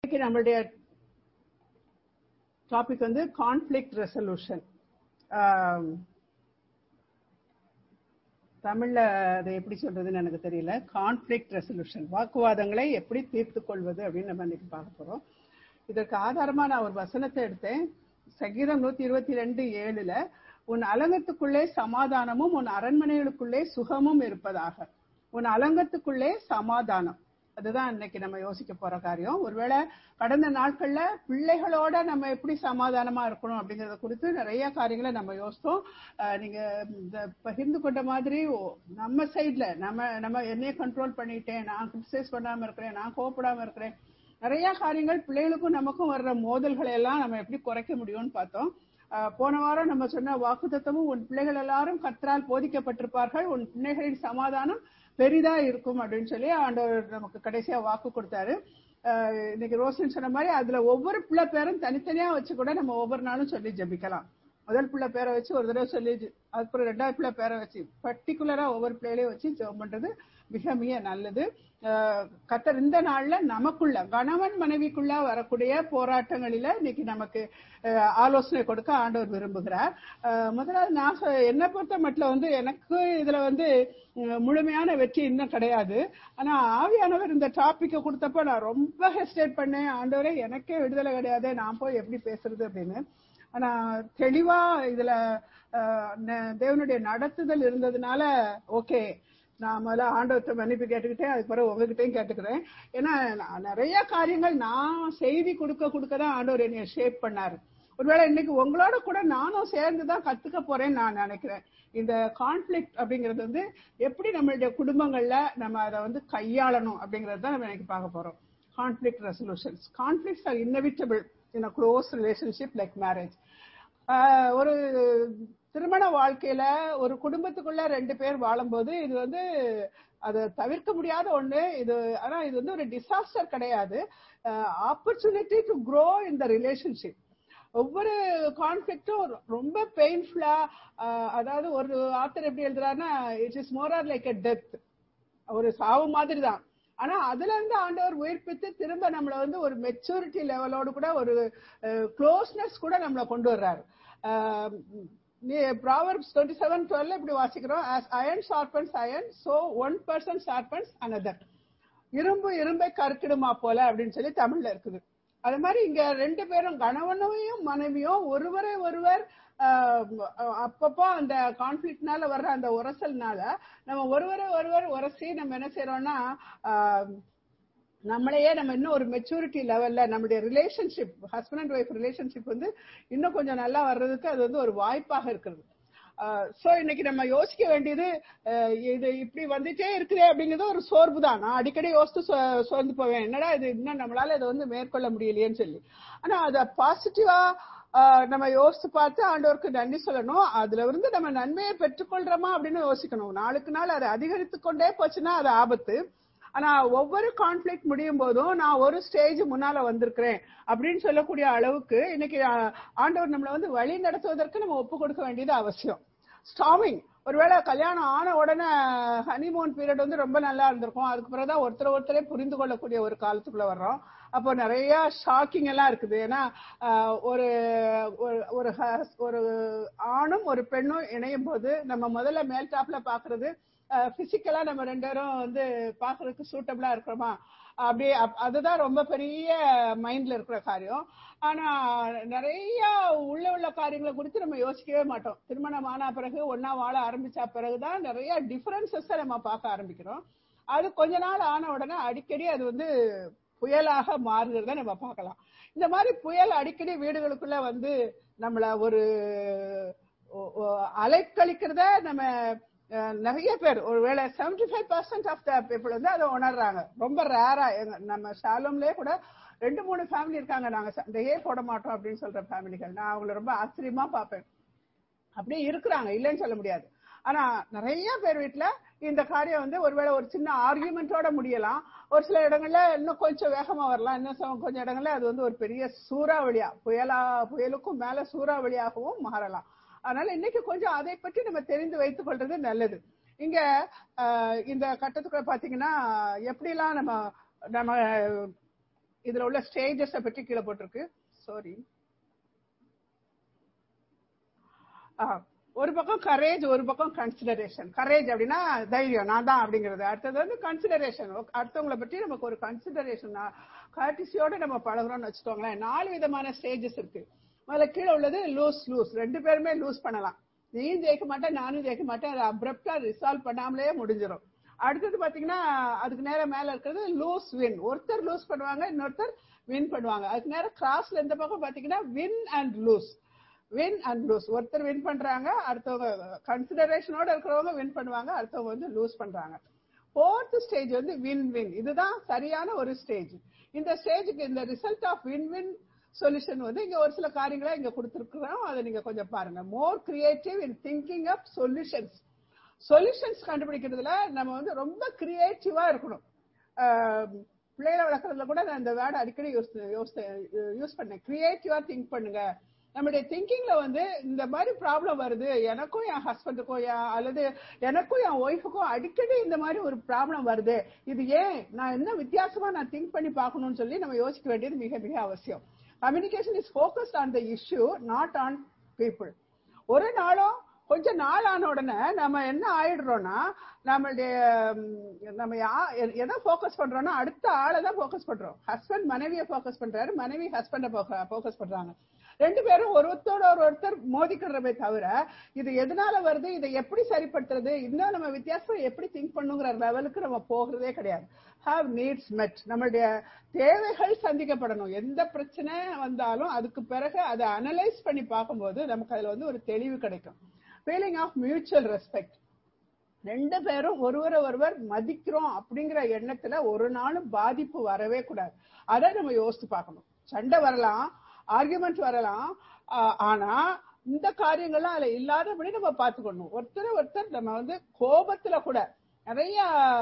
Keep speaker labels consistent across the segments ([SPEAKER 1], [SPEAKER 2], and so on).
[SPEAKER 1] இன்னைக்கு நம்மளுடைய டாபிக் வந்து கான்ஃபிளிக் ரெசல்யூஷன் தமிழ்ல அதை எப்படி சொல்றதுன்னு எனக்கு தெரியல கான்ஃபிளிக் ரெசல்யூஷன் வாக்குவாதங்களை எப்படி தீர்த்து கொள்வது அப்படின்னு நம்ம இன்னைக்கு பார்க்க போறோம் இதற்கு ஆதாரமா நான் ஒரு வசனத்தை எடுத்தேன் சங்கீதம் நூத்தி இருபத்தி ரெண்டு ஏழுல உன் அலங்கத்துக்குள்ளே சமாதானமும் உன் அரண்மனைகளுக்குள்ளே சுகமும் இருப்பதாக உன் அலங்கத்துக்குள்ளே சமாதானம் அதுதான் இன்னைக்கு நம்ம யோசிக்க போற காரியம் ஒருவேளை கடந்த நாட்கள்ல பிள்ளைகளோட நம்ம எப்படி சமாதானமா இருக்கணும் அப்படிங்கறத குறித்து நிறைய காரியங்களை நம்ம யோசித்தோம் நீங்க இந்த பகிர்ந்து கொண்ட மாதிரி நம்ம சைட்ல நம்ம நம்ம என்னைய கண்ட்ரோல் பண்ணிட்டேன் நான் கிரிட்டிசைஸ் பண்ணாம இருக்கிறேன் நான் கோவப்படாம இருக்கிறேன் நிறைய காரியங்கள் பிள்ளைகளுக்கும் நமக்கும் வர்ற மோதல்களை எல்லாம் நம்ம எப்படி குறைக்க முடியும்னு பார்த்தோம் போன வாரம் நம்ம சொன்ன வாக்கு தத்துவமும் உன் பிள்ளைகள் எல்லாரும் கற்றால் போதிக்கப்பட்டிருப்பார்கள் உன் பிள்ளைகளின் சமாதானம் பெரிதா இருக்கும் அப்படின்னு சொல்லி ஆண்டவர் நமக்கு கடைசியா வாக்கு கொடுத்தாரு இன்னைக்கு ரோஷன் சொன்ன மாதிரி அதுல ஒவ்வொரு பிள்ளை பேரும் தனித்தனியா வச்சு கூட நம்ம ஒவ்வொரு நாளும் சொல்லி ஜபிக்கலாம் முதல் பிள்ளை பேரை வச்சு ஒரு தடவை சொல்லி அதுக்கப்புறம் ரெண்டாவது பிள்ளை பேரை வச்சு பர்டிகுலரா ஒவ்வொரு பிள்ளைகளையும் வச்சு ஜெபம் பண்றது மிக மிக நல்லது கத்தர் இந்த நாள்ல நமக்குள்ள கணவன் மனைவிக்குள்ள வரக்கூடிய போராட்டங்களில இன்னைக்கு நமக்கு ஆலோசனை கொடுக்க ஆண்டவர் விரும்புகிறார் முதலாவது நான் என்னை பொறுத்த மட்டும் வந்து எனக்கு இதுல வந்து முழுமையான வெற்றி இன்னும் கிடையாது ஆனா ஆவியானவர் இந்த டாபிக்கை கொடுத்தப்ப நான் ரொம்ப ஹெஸ்டேட் பண்ணேன் ஆண்டவரே எனக்கே விடுதலை கிடையாது நான் போய் எப்படி பேசுறது அப்படின்னு ஆனா தெளிவா இதுல தேவனுடைய நடத்துதல் இருந்ததுனால ஓகே நான் முதல்ல ஆண்டவத்தை மன்னிப்பு கேட்டுக்கிட்டேன் அதுக்கு பிறகு உங்ககிட்டயும் கேட்டுக்கிறேன் ஏன்னா நிறைய காரியங்கள் நான் செய்தி கொடுக்க கொடுக்க தான் ஆண்டவர் என்னைய ஷேப் பண்ணாரு ஒருவேளை இன்னைக்கு உங்களோட கூட நானும் சேர்ந்து தான் கத்துக்க போறேன்னு நான் நினைக்கிறேன் இந்த கான்ஃபிளிக் அப்படிங்கிறது வந்து எப்படி நம்மளுடைய குடும்பங்கள்ல நம்ம அதை வந்து கையாளணும் அப்படிங்கறது தான் நம்ம இன்னைக்கு பார்க்க போறோம் conflict resolutions conflicts are inevitable in a close relationship like marriage ஒரு திருமண வாழ்க்கையில ஒரு குடும்பத்துக்குள்ள ரெண்டு பேர் வாழும்போது இது வந்து அதை தவிர்க்க முடியாத ஒண்ணு இது ஆனா இது வந்து ஒரு டிசாஸ்டர் கிடையாது opportunity to grow in the relationship ஒவ்வொரு கான்ஃபிளிக்டும் ரொம்ப பெயின்ஃபுல்லா அதாவது ஒரு ஆத்தர் எப்படி எழுதுறாருன்னா it is more or like a death ஒரு சாவு மாதிரி தான் ஆனா அதுல இருந்து ஆண்டவர் உயிர்ப்பித்து திரும்ப நம்மள வந்து ஒரு மெச்சூரிட்டி லெவலோடு கூட ஒரு க்ளோஸ்னஸ் கூட நம்மள கொண்டு வர்றாரு ப்ராவர்ப்ஸ் டுவெண்ட்டி செவன் டுவெல் இப்படி வாசிக்கிறோம் iron sharpens iron so one person sharpens another இரும்பு இரும்பை கருக்கிடுமா போல அப்படின்னு சொல்லி தமிழ்ல இருக்குது அது மாதிரி இங்க ரெண்டு பேரும் கணவனையும் மனைவியும் ஒருவரை ஒருவர் அப்பப்போ அந்த கான்ஃபிளிக்னால வர்ற அந்த உரசல்னால நம்ம ஒருவரை ஒருவர் உரசி நம்ம என்ன செய்யறோம்னா நம்மளையே நம்ம இன்னும் ஒரு மெச்சூரிட்டி லெவல்ல நம்மளுடைய relationship husband and wife relationship வந்து இன்னும் கொஞ்சம் நல்லா வர்றதுக்கு அது வந்து ஒரு வாய்ப்பாக இருக்கிறது சோ இன்னைக்கு நம்ம யோசிக்க வேண்டியது இது இப்படி வந்துட்டே இருக்குது அப்படிங்கிறது ஒரு சோர்வு தான் நான் அடிக்கடி யோசித்து சோர்ந்து போவேன் என்னடா இது இன்னும் நம்மளால இதை வந்து மேற்கொள்ள முடியலையேன்னு சொல்லி ஆனா அத பாசிட்டிவா நம்ம யோசிச்சு பார்த்து ஆண்டவருக்கு நன்றி சொல்லணும் அதுல இருந்து நம்ம நன்மையை பெற்றுக்கொள்றோமா அப்படின்னு யோசிக்கணும் நாளுக்கு நாள் அதை அதிகரித்து கொண்டே போச்சுன்னா அது ஆபத்து ஆனா ஒவ்வொரு கான்ஃபிளிக் முடியும் போதும் நான் ஒரு ஸ்டேஜ் முன்னால வந்திருக்கிறேன் அப்படின்னு சொல்லக்கூடிய அளவுக்கு இன்னைக்கு ஆண்டவர் நம்மளை வந்து வழி நடத்துவதற்கு நம்ம ஒப்பு கொடுக்க வேண்டியது அவசியம் ஸ்டாமிங் ஒருவேளை கல்யாணம் ஆன உடனே ஹனிமூன் பீரியட் வந்து ரொம்ப நல்லா இருந்திருக்கும் அதுக்கு பிறகுதான் ஒருத்தர் ஒருத்தரே புரிந்து கொள்ளக்கூடிய ஒரு காலத்துக்குள்ள வர்றோம் அப்போ நிறைய ஷாக்கிங் எல்லாம் இருக்குது ஏன்னா ஒரு ஒரு ஒரு ஆணும் ஒரு பெண்ணும் இணையும் போது நம்ம முதல்ல மேல் டாப்ல பாக்குறது பிசிக்கலா நம்ம ரெண்டு பேரும் வந்து பாக்குறதுக்கு சூட்டபிளா இருக்கிறோமா அப்படியே அதுதான் ரொம்ப பெரிய மைண்ட்ல இருக்கிற காரியம் ஆனா நிறைய உள்ள உள்ள காரியங்களை குறித்து நம்ம யோசிக்கவே மாட்டோம் திருமணம் ஆன பிறகு ஒன்னா வாழ ஆரம்பிச்ச பிறகுதான் நிறைய டிஃபரன்சஸ் நம்ம பார்க்க ஆரம்பிக்கிறோம் அது கொஞ்ச நாள் ஆன உடனே அடிக்கடி அது வந்து புயலாக மாறுகிறத நம்ம பார்க்கலாம் இந்த மாதிரி புயல் அடிக்கடி வீடுகளுக்குள்ள வந்து நம்மள ஒரு அலைக்கழிக்கிறத நம்ம நிறைய பேர் ஒருவேளை seventy five percent of the people வந்து அதை உணர்றாங்க ரொம்ப ரேரா நம்ம ஷாலோம்லயே கூட ரெண்டு மூணு ஃபேமிலி இருக்காங்க நாங்க சண்டையே போட மாட்டோம் அப்படின்னு சொல்ற ஃபேமிலிகள் நான் அவங்கள ரொம்ப ஆச்சரியமா பார்ப்பேன் அப்படியே இருக்கிறாங்க இல்லைன்னு சொல்ல முடியாது ஆனா நிறைய பேர் வீட்டுல இந்த காரியம் வந்து ஒருவேளை ஒரு சின்ன ஆர்கியூமெண்டோட முடியலாம் ஒரு சில இடங்கள்ல இன்னும் கொஞ்சம் வேகமா வரலாம் இன்னும் கொஞ்சம் இடங்கள்ல அது வந்து ஒரு பெரிய சூறாவளியா புயலா புயலுக்கும் மேல சூறாவளியாகவும் மாறலாம் அதனால இன்னைக்கு கொஞ்சம் அதை பற்றி நம்ம தெரிந்து வைத்துக் கொள்றது நல்லது இங்க இந்த கட்டத்துக்குள்ள பாத்தீங்கன்னா எப்படிலாம் நம்ம நம்ம இதுல உள்ள ஸ்டேஜஸ் பற்றி கீழே போட்டிருக்கு சாரி ஒரு பக்கம் கரேஜ் ஒரு பக்கம் கன்சிடரேஷன் கரேஜ் அப்படின்னா தைரியம் நான் தான் அப்படிங்கிறது அடுத்தது வந்து கன்சிடரேஷன் அடுத்தவங்களை பற்றி நமக்கு ஒரு கன்சிடரேஷன் கர்டிசியோட நம்ம பழகுறோம்னு வச்சுக்கோங்களேன் நாலு விதமான ஸ்டேஜஸ் இருக்கு முதல்ல கீழே உள்ளது லூஸ் லூஸ் ரெண்டு பேருமே லூஸ் பண்ணலாம் நீயும் ஜெயிக்க மாட்டேன் நானும் ஜெயிக்க மாட்டேன் அதை அப்ரப்டா ரிசால்வ் பண்ணாமலே முடிஞ்சிடும் அடுத்தது பாத்தீங்கன்னா அதுக்கு நேரம் மேல இருக்கிறது லூஸ் வின் ஒருத்தர் லூஸ் பண்ணுவாங்க இன்னொருத்தர் வின் பண்ணுவாங்க அதுக்கு நேரம் கிராஸ்ல இந்த பக்கம் பாத்தீங்கன்னா win and lose win and lose ஒருத்தர் வின் பண்றாங்க அடுத்தவங்க கன்சிடரேஷனோட இருக்கிறவங்க வின் பண்ணுவாங்க அடுத்தவங்க வந்து லூஸ் பண்றாங்க ஃபோர்த் ஸ்டேஜ் வந்து வின் வின் இதுதான் சரியான ஒரு ஸ்டேஜ் இந்த ஸ்டேஜுக்கு இந்த result of win win solution வந்து இங்க ஒரு சில காரியங்களா இங்க கொடுத்துருக்கிறோம் அதை நீங்க கொஞ்சம் பாருங்க more creative in thinking of solutions solutions கண்டுபிடிக்கிறதுல நம்ம வந்து ரொம்ப கிரியேட்டிவா இருக்கணும் பிள்ளைகளை வளர்க்கறதுல கூட நான் இந்த வேர்டு அடிக்கடி யூஸ் யூஸ் பண்ணேன் கிரியேட்டிவா திங்க் பண்ணுங்க நம்முடைய திங்கிங்ல வந்து இந்த மாதிரி ப்ராப்ளம் வருது எனக்கும் என் ஹஸ்பண்டுக்கும் என் அல்லது எனக்கும் என் ஒய்ஃபுக்கும் அடிக்கடி இந்த மாதிரி ஒரு ப்ராப்ளம் வருது இது ஏன் நான் என்ன வித்தியாசமா நான் திங்க் பண்ணி பார்க்கணும்னு சொல்லி நம்ம யோசிக்க வேண்டியது மிக மிக அவசியம் communication is focused on the issue not on people ஒரு நாளும் கொஞ்ச நாள் ஆன உடனே நம்ம என்ன ஆயிடுறோம்னா நம்மளுடைய நம்ம எதை ஃபோக்கஸ் பண்றோம்னா அடுத்த ஆளை தான் ஃபோக்கஸ் பண்றோம் ஹஸ்பண்ட் மனைவியை ஃபோக்கஸ் பண்றாரு மனைவி ஹஸ்பண்ட ஃபோக்கஸ் பண்றாங்க ரெண்டு பேரும் ஒருத்தரோட ஒரு ஒருத்தர் மோதிக்கிறமே தவிர இது எதனால வருது இதை எப்படி சரிப்படுத்துறது இன்னும் நம்ம வித்தியாசம் எப்படி திங்க் பண்ணுங்கிற லெவலுக்கு நம்ம போகிறதே கிடையாது ஹாவ் நீட்ஸ் மெட் நம்மளுடைய தேவைகள் சந்திக்கப்படணும் எந்த பிரச்சனை வந்தாலும் அதுக்கு பிறகு அதை அனலைஸ் பண்ணி பார்க்கும்போது நமக்கு அதுல வந்து ஒரு தெளிவு கிடைக்கும் ஃபீலிங் ஆஃப் மியூச்சுவல் ரெஸ்பெக்ட் ரெண்டு பேரும் ஒருவரை ஒருவர் மதிக்கிறோம் அப்படிங்கிற எண்ணத்துல ஒரு நாளும் பாதிப்பு வரவே கூடாது அதை நம்ம யோசிச்சு பார்க்கணும் சண்டை வரலாம் ஆர்குமெண்ட் வரலாம் ஆனா இந்த காரியங்கள்லாம் அதுல இல்லாதபடி நம்ம பார்த்துக்கணும் ஒருத்தர் ஒருத்தர் நம்ம வந்து கோபத்துல கூட நிறைய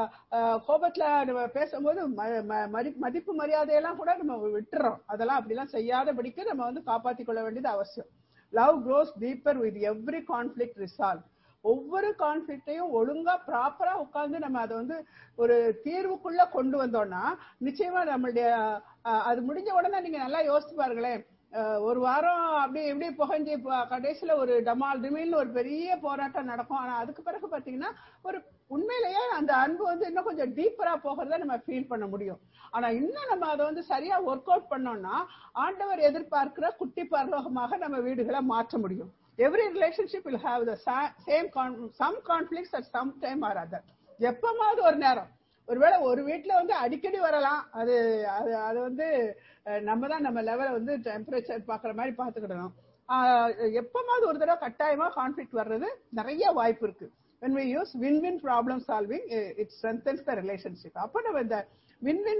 [SPEAKER 1] கோபத்துல நம்ம பேசும்போது மதிப்பு மரியாதையெல்லாம் கூட நம்ம விட்டுறோம் அதெல்லாம் அப்படிலாம் செய்யாதபடிக்கு நம்ம வந்து காப்பாற்றிக் கொள்ள வேண்டியது அவசியம் love grows deeper with every conflict resolve ஒவ்வொரு கான்ஃபிளிக்டையும் ஒழுங்கா ப்ராப்பரா உட்கார்ந்து நம்ம அதை வந்து ஒரு தீர்வுக்குள்ள கொண்டு வந்தோம்னா நிச்சயமா நம்மளுடைய அது முடிஞ்ச உடனே நீங்க நல்லா யோசிச்சு பாருங்களேன் ஒரு வாரம் அப்படி இப்படி புகஞ்சு கடைசியில ஒரு டமால் டிமில்னு ஒரு பெரிய போராட்டம் நடக்கும் ஆனா அதுக்கு பிறகு பாத்தீங்கன்னா ஒரு உண்மையிலேயே அந்த அன்பு வந்து இன்னும் கொஞ்சம் டீப்பரா போகிறத நம்ம ஃபீல் பண்ண முடியும் ஆனா இன்னும் நம்ம அதை வந்து சரியா ஒர்க் அவுட் பண்ணோம்னா ஆண்டவர் எதிர்பார்க்கிற குட்டி பரலோகமாக நம்ம வீடுகளை மாற்ற முடியும் every relationship will have the same some conflicts at some time or other எப்பமாவது ஒரு நேரம் ஒருவேளை ஒரு வீட்டுல வந்து அடிக்கடி வரலாம் அது அது அது வந்து நம்ம தான் நம்ம லெவலை வந்து டெம்பரேச்சர் பாக்குற மாதிரி பாத்துக்கிடணும் எப்பமாவது ஒரு தடவை கட்டாயமா கான்ஃபிளிக் வர்றது நிறைய வாய்ப்பு இருக்கு when we use win-win problem solving it strengthens the relationship அப்ப நம்ம இந்த வின்-வின்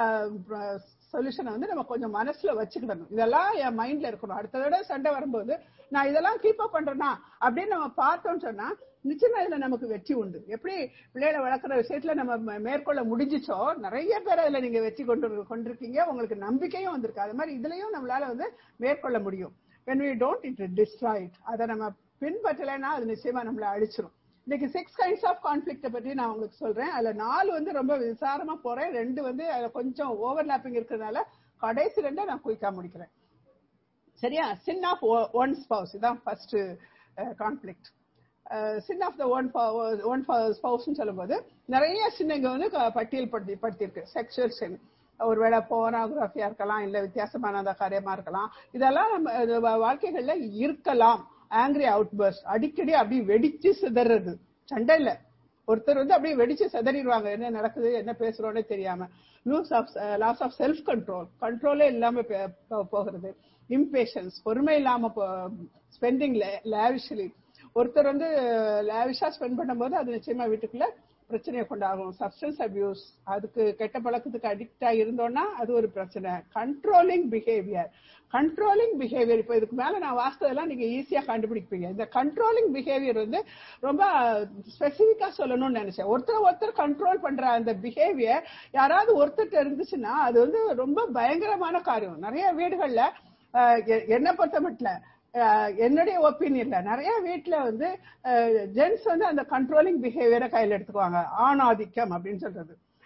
[SPEAKER 1] சொல்யூஷனை வந்து நம்ம கொஞ்சம் மனசுல வச்சுக்கிடணும் இதெல்லாம் என் மைண்ட்ல இருக்கணும் அடுத்த தடவை சண்டை வரும்போது நான் இதெல்லாம் கீப் அப் பண்றேனா அப்படின்னு நம்ம பார்த்தோம்னு சொன்னா நிச்சயமா இதுல நமக்கு வெற்றி உண்டு எப்படி பிள்ளைகளை வளர்க்குற விஷயத்துல நம்ம மேற்கொள்ள முடிஞ்சிச்சோ நிறைய பேர் அதுல நீங்க வெற்றி கொண்டு கொண்டிருக்கீங்க உங்களுக்கு நம்பிக்கையும் வந்திருக்கு அது மாதிரி இதுலயும் நம்மளால வந்து மேற்கொள்ள முடியும் when we don't it destroy it அதை நம்ம பின்பற்றலைன்னா அது நிச்சயமா நம்மள அழிச்சிரும் இன்னைக்கு சிக்ஸ் கைண்ட்ஸ் ஆஃப் கான்ஃபிளிக்ட பத்தி நான் உங்களுக்கு சொல்றேன் அதுல நாலு வந்து ரொம்ப விசாரமா போறேன் ரெண்டு வந்து அதுல கொஞ்சம் ஓவர்லாப்பிங் இருக்கிறதுனால கடைசி ரெண்டை நான் குயிக்கா முடிக்கிறேன் சரியா சின் ஆஃப் ஒன் ஸ்பவுஸ் இதான் first conflict sin of the one one ஸ்பவுஸ்ன்னு சொல்லும்போது நிறைய சின்னங்க வந்து பட்டியல் படுத்தி படுத்தியிருக்கு செக்ஷுவல் சின் ஒருவேளை போனோகிராஃபியா இருக்கலாம் இல்ல வித்தியாசமான காரியமா இருக்கலாம் இதெல்லாம் நம்ம வாழ்க்கைகள்ல இருக்கலாம் ஆங்கிரி அவுட் பர்ஸ்ட் அடிக்கடி அப்படி வெடிச்சு சிதறது சண்டை இல்ல ஒருத்தர் வந்து அப்படியே வெடிச்சு சிதறிடுவாங்க என்ன நடக்குது என்ன பேசுறோன்னே தெரியாம lose of loss of self control கண்ட்ரோலே இல்லாம போகிறது இம்பேஷன்ஸ் பொறுமை இல்லாம ஸ்பெண்டிங் லேவிஷலி ஒருத்தர் வந்து லேவிஷா ஸ்பெண்ட் பண்ணும்போது அது நிச்சயமா வீட்டுக்குள்ள பிரச்சனையை கொண்டாகும் சப்ஸ்டன்ஸ் அபியூஸ் அதுக்கு கெட்ட பழக்கத்துக்கு அடிக்ட் இருந்தோம்னா அது ஒரு பிரச்சனை கண்ட்ரோலிங் பிஹேவியர் கண்ட்ரோலிங் பிஹேவியர் இப்போ இதுக்கு மேல நான் வாஸ்தவெல்லாம் நீங்க ஈஸியா கண்டுபிடிப்பீங்க இந்த கண்ட்ரோலிங் பிஹேவியர் வந்து ரொம்ப ஸ்பெசிபிக்கா சொல்லணும்னு நினைச்சேன் ஒருத்தர் ஒருத்தர் கண்ட்ரோல் பண்ற அந்த பிஹேவியர் யாராவது ஒருத்தர் இருந்துச்சுன்னா அது வந்து ரொம்ப பயங்கரமான காரியம் நிறைய வீடுகள்ல என்ன பொறுத்த மட்டும் என்னுடைய ஒப்பீனியன்ல நிறைய வீட்டுல வந்து ஜென்ஸ் வந்து அந்த கண்ட்ரோலிங் பிஹேவியரை கையில் எடுத்துக்குவாங்க ஆணாதிக்கம் அப்படின்னு சொல்றது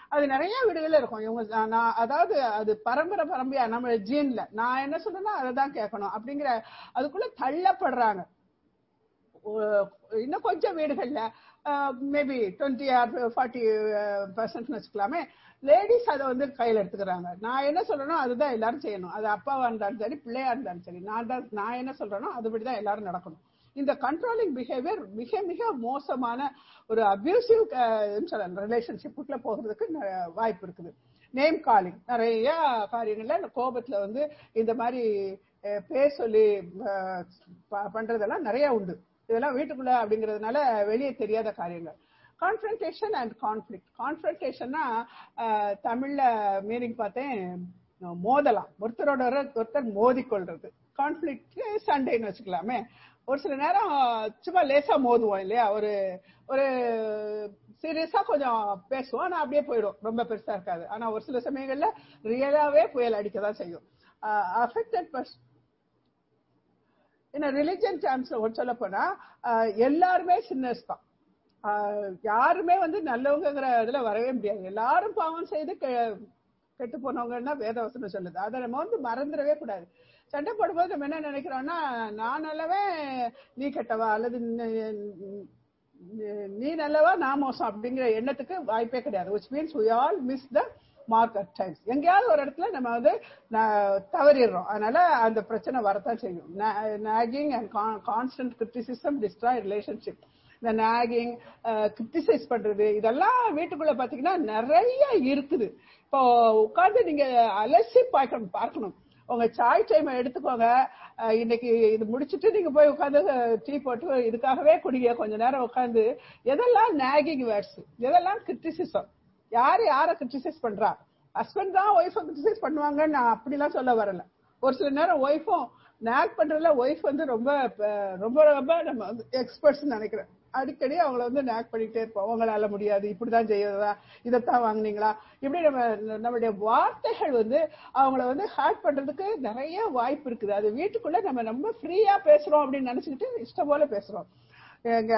[SPEAKER 1] அது நிறைய வீடுகள்ல இருக்கும் இவங்க நான் நான் அதாவது அது பரம்பரை பரம்பரையா நம்ம ஜீன்ல நான் என்ன சொல்றேன்னா அதை தான் கேட்கணும் அப்படிங்கிற அதுக்குள்ள தள்ளப்படுறாங்க ஒ- இன்னும் கொஞ்சம் வீடுகள்ல maybe twenty or forty percent வச்சுக்கலாமே லேடிஸ் அதை வந்து கையில எடுத்துக்கிறாங்க நான் என்ன சொல்றேனோ அதுதான் எல்லாரும் செய்யணும் அது அப்பாவா இருந்தாலும் சரி பிள்ளையா இருந்தாலும் சரி நான் தான் நான் என்ன சொல்றேனோ அதுபடிதான் எல்லாரும் நடக்கணும் இந்த கண்ட்ரோலிங் பிஹேவியர் மிக மிக மோசமான ஒரு அபியூசிவ் ரிலேஷன்ஷிப்புக்குள்ள போகிறதுக்கு ந- வாய்ப்பு இருக்குது நேம் காலிங் நிறைய காரியங்கள்ல இந்த கோபத்துல வந்து இந்த மாதிரி அஹ், பேர் சொல்லி அஹ், ப- பண்றதெல்லாம் நிறைய உண்டு இதெல்லாம் வீட்டுக்குள்ள அப்படிங்கிறதுனால வெளியே தெரியாத காரியங்கள் கான்ஃபரன்டேஷன் அண்ட் கான்ஃபிளிக் கான்ஃபரன்டேஷன்னா தமிழ்ல மீனிங் பார்த்தேன் அஹ், மோதலாம் ஒருத்தரோட ஒரு- ஒருத்தர் மோதிக்கொள்றது கான்ஃபிளிக் சண்டைன்னு வச்சுக்கலாமே ஒரு சில நேரம் சும்மா லேசா மோதுவோம் இல்லையா ஒரு ஒரு சீரியஸா கொஞ்சம் பேசுவோம் ஆனா அப்படியே போயிடும் ரொம்ப பெருசா இருக்காது ஆனா ஒரு சில சமயங்கள்ல ரியலாவே புயல் அடிக்க தான் செய்யும் அஃபெக்டட் பர்சன் என்ன ரிலிஜன் டேர்ம்ஸ்ல ஒரு சொல்ல போனா ஆஹ் எல்லாருமே சின்னஸ் தான் ஆஹ் யாருமே வந்து நல்லவங்கிற இதுல வரவே முடியாது எல்லாரும் பாவம் செய்து கெ- கெட்டு போனவங்கன்னா வேதவசனம் சொல்லுது அதை நம்ம வந்து மறந்துடவே கூடாது சண்டை போடும்போது நம்ம என்ன நினைக்கிறோம்னா நான் நல்லவன் நீ கெட்டவா அல்லது நீ- நீ நல்லவா நான் மோசம் அப்படிங்கிற எண்ணத்துக்கு வாய்ப்பே கிடையாது which means we all miss the mark at times எங்கேயாவது ஒரு இடத்துல நம்ம வந்து ந- தவறிடுறோம் அதனால அந்த பிரச்சனை வரத்தான் செய்யும் nagging and constant criticism destroy relationship இந்த நாகிங் கிரிட்டிசைஸ் பண்றது இதெல்லாம் வீட்டுக்குள்ள பாத்தீங்கன்னா நிறைய இருக்குது இப்போ உட்கார்ந்து நீங்க அலசி பார்க்கணும் பார்க்கணும் உங்க சாய் டைம் எடுத்துக்கோங்க அஹ் இன்னைக்கு இது முடிச்சிட்டு நீங்க போய் உட்காந்து டீ போட்டு இதுக்காகவே குடிங்க கொஞ்ச நேரம் உட்காந்து எதெல்லாம் நாகிங் வேர்ட்ஸ் எதெல்லாம் கிரிட்டிசிசம் யாரு யார கிரிட்டிசைஸ் பண்றா ஹஸ்பண்ட் தான் ஒய்ஃபை கிரிட்டிசைஸ் பண்ணுவாங்கன்னு நான் அப்படிலாம் சொல்ல வரல ஒரு சில நேரம் ஒய்ஃபும் நேக் பண்றதுல ஒய்ஃப் வந்து ரொம்ப அஹ், ரொம்ப ரொம்ப நம்ம வந்து எக்ஸ்பர்ட்ஸ் நினைக்கிறேன் அடிக்கடி அவங்கள வந்து நேக் பண்ணிட்டே இருப்போம் உங்களால முடியாது இப்படிதான் செய்யறதா இதைத்தான் வாங்குனீங்களா இப்படி நம்ம நம்மளுடைய வார்த்தைகள் வந்து அவங்கள வந்து ஹேர்ட் பண்றதுக்கு நிறைய வாய்ப்பு இருக்குது அது வீட்டுக்குள்ள நம்ம ரொம்ப ஃப்ரீயா பேசுறோம் அப்படின்னு நினைச்சுக்கிட்டு இஷ்டம் போல பேசுறோம் எங்க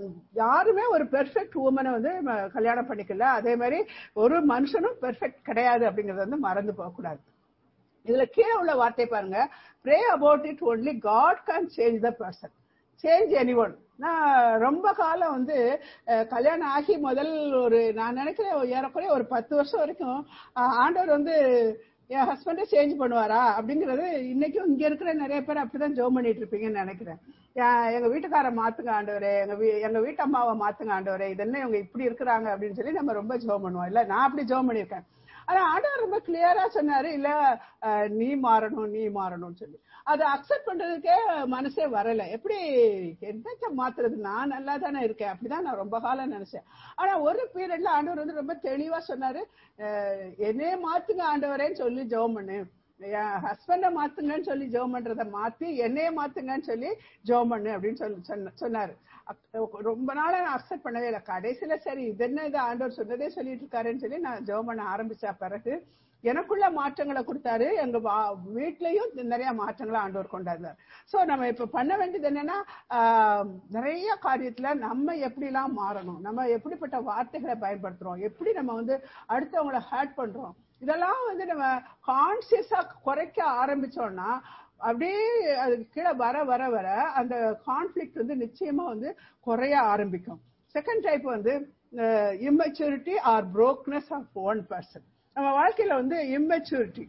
[SPEAKER 1] யாருமே ஒரு பெர்ஃபெக்ட் உமனை வந்து ம- கல்யாணம் பண்ணிக்கல அதே மாதிரி ஒரு மனுஷனும் பெர்ஃபெக்ட் கிடையாது அப்படிங்கறத வந்து மறந்து போக கூடாது இதுல கீழே உள்ள வார்த்தை பாருங்க pray about it only God can change the person change anyone நான் ரொம்ப காலம் வந்து அஹ், கல்யாணம் ஆகி முதல் ஒரு நான் நினைக்கிறேன் ஏறக்குறைய ஒரு பத்து வருஷம் வரைக்கும் அஹ், ஆண்டவர் வந்து என் ஹஸ்பண்டே சேஞ்ச் பண்ணுவாரா அப்படிங்கறது இன்னைக்கும் இங்க இருக்கிற நிறைய பேர் அப்படிதான் ஜோம் பண்ணிட்டு இருப்பீங்கன்னு நினைக்கிறேன் என் எங்க வீட்டுக்கார மாத்துங்க ஆண்டவரே எங்க வீ எங்க வீட்டு அம்மாவை மாத்துங்க ஆண்டவரே இது என்ன இவங்க இப்படி இருக்கிறாங்க அப்படின்னு சொல்லி நம்ம ரொம்ப ஜோம் பண்ணுவோம் இல்ல நான் அப்படி ஜோம் பண்ணியிருக்கேன் ஆனா ஆண்டவர் ரொம்ப கிளியரா சொன்னாரு இல்ல அஹ், நீ மாறணும் நீ மாறணும்னு சொல்லி அதை அக்செப்ட் பண்றதுக்கே மனசே வரல எப்படி என்னத்த மாத்துறது நான் நல்லா தானே இருக்கேன் அப்படிதான் நான் ரொம்ப காலம் நினைச்சேன் ஆனா ஒரு பீரியட்ல ஆண்டவர் வந்து ரொம்ப தெளிவா சொன்னாரு அஹ், என்னையே மாத்துங்க ஆண்டவரேன்னு சொல்லி ஜெபம் பண்ணு என் ஹஸ்பண்ட மாத்துங்கன்னு சொல்லி ஜெபம் பண்றத மாத்தி என்னைய மாத்துங்கன்னு சொல்லி ஜெபம் பண்ணு அப்படின்னு சொல்லி சொன்ன- சொன்னாரு அப்- ரொம்ப நாளா நான் அக்செப்ட் பண்ணவே இல்லை கடைசியில சரி இது என்ன இது ஆண்டவர் சொன்னதே சொல்லிட்டு இருக்காருன்னு சொல்லி நான் ஜெபம் பண்ண ஆரம்பிச்ச பிறகு எனக்குள்ள மாற்றங்களை கொடுத்தாரு எங்க வா- வீட்லயும் நிறைய மாற்றங்களை ஆண்டவர் கொண்டாந்தார் சோ நம்ம இப்ப பண்ண வேண்டியது என்னன்னா ஆஹ், நிறைய காரியத்துல நம்ம எப்படி எல்லாம் மாறணும் நம்ம எப்படிப்பட்ட வார்த்தைகளை பயன்படுத்துறோம் எப்படி நம்ம வந்து அடுத்தவங்களை ஹேர்ட் பண்றோம் இதெல்லாம் வந்து நம்ம கான்சியஸா குறைக்க ஆரம்பிச்சோம்னா அப்படியே அது கீழே வர வர வர அந்த கான்ஃபிளிக்ட் வந்து நிச்சயமா வந்து குறைய ஆரம்பிக்கும் செகண்ட் டைப் வந்து immaturity or brokenness of one person நம்ம வாழ்க்கையில வந்து இம்மெச்சூரிட்டி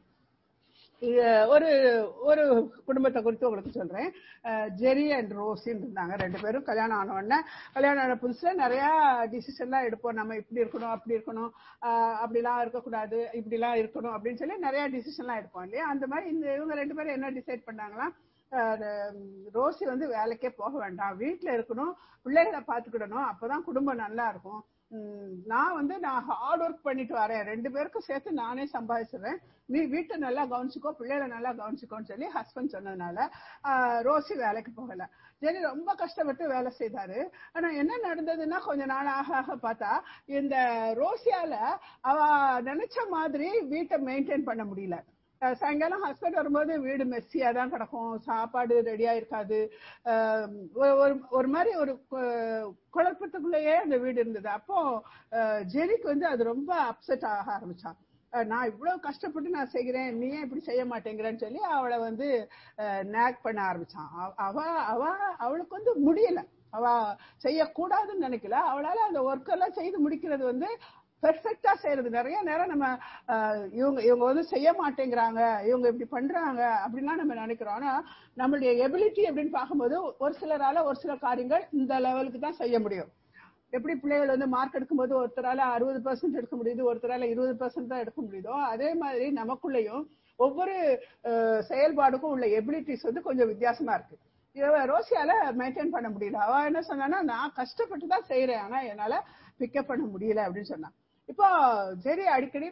[SPEAKER 1] ஒரு ஒரு குடும்பத்தை குறித்து உங்களுக்கு சொல்றேன் அஹ் ஜெரி அண்ட் ரோசின்னு இருந்தாங்க ரெண்டு பேரும் கல்யாணம் ஆன உடனே கல்யாணம் ஆன புதுசுல நிறைய டிசிஷன்லாம் எடுப்போம் நம்ம இப்படி இருக்கணும் அப்படி இருக்கணும் அஹ் அப்படிலாம் இருக்கக்கூடாது இப்படிலாம் இருக்கணும் அப்படின்னு சொல்லி நிறைய டிசிஷன்லாம் எடுப்போம் இல்லையா அந்த மாதிரி இந்த இவங்க ரெண்டு பேரும் என்ன டிசைட் பண்ணாங்களா அஹ் ரோசி வந்து வேலைக்கே போக வேண்டாம் வீட்டுல இருக்கணும் பிள்ளைகளை பாத்துக்கிடணும் அப்பதான் குடும்பம் நல்லா இருக்கும் உம் நான் வந்து நான் ஹார்ட் ஒர்க் பண்ணிட்டு வரேன் ரெண்டு பேருக்கும் சேர்த்து நானே சம்பாதிச்சிடுறேன் நீ வீட்டை நல்லா கவனிச்சுக்கோ பிள்ளைகளை நல்லா கவனிச்சுக்கோன்னு சொல்லி ஹஸ்பண்ட் சொன்னதுனால ஆஹ் ரோசி வேலைக்கு போகல ஜெனி ரொம்ப கஷ்டப்பட்டு வேலை செய்தாரு ஆனா என்ன நடந்ததுன்னா கொஞ்ச நாள் ஆக ஆக பார்த்தா இந்த ரோசியால அவ நினைச்ச மாதிரி வீட்டை மெயின்டைன் பண்ண முடியல அஹ் சாயங்காலம் ஹஸ்பண்ட் வரும்போது வீடு மெஸ்ஸியா தான் கிடக்கும் சாப்பாடு ரெடியா இருக்காது அஹ் ஒரு- ஒரு ஒரு மாதிரி ஒரு கு- குழப்பத்துக்குள்ளேயே அந்த வீடு இருந்தது அப்போ அஹ் ஜெரிக்கு வந்து அது ரொம்ப அப்செட் ஆக ஆரம்பிச்சான் அஹ் நான் இவ்வளவு கஷ்டப்பட்டு நான் செய்கிறேன் நீ ஏன் இப்படி செய்ய மாட்டேங்கிறேன்னு சொல்லி அவளை வந்து நேக் பண்ண ஆரம்பிச்சான் அவ- அவ அவ அவளுக்கு வந்து முடியல அவ செய்யக்கூடாதுன்னு நினைக்கல அவளால அந்த ஒர்க் எல்லாம் செய்து முடிக்கிறது வந்து பெர்ஃபெக்டா செய்யறது நிறைய நேரம் நம்ம அஹ், இவங்க இவங்க வந்து செய்ய மாட்டேங்கிறாங்க இவங்க இப்படி பண்றாங்க அப்படின்லாம் நம்ம நினைக்கிறோம் ஆனா நம்மளுடைய எபிலிட்டி அப்படின்னு பார்க்கும்போது ஒரு சிலரால ஒரு சில காரியங்கள் இந்த லெவலுக்கு தான் செய்ய முடியும் எப்படி பிள்ளைகள் வந்து மார்க் எடுக்கும்போது ஒருத்தரால அறுபது பர்சன்ட் எடுக்க முடியுது ஒருத்தரால இருபது பர்சன்ட் தான் எடுக்க முடியுதோ அதே மாதிரி நமக்குள்ளேயும் ஒவ்வொரு அஹ், செயல்பாடுக்கும் உள்ள எபிலிட்டிஸ் வந்து கொஞ்சம் வித்தியாசமா இருக்கு இவ ரோசியால மெயின்டைன் பண்ண முடியல அவ என்ன சொன்னான்னா நான் கஷ்டப்பட்டு தான் செய்யறேன் ஆனா என்னால பிக்கப் பண்ண முடியல அப்படின்னு சொன்னா இப்போ சரி அடிக்கடி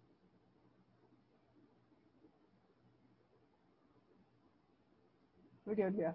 [SPEAKER 1] வீடியோ இல்லையா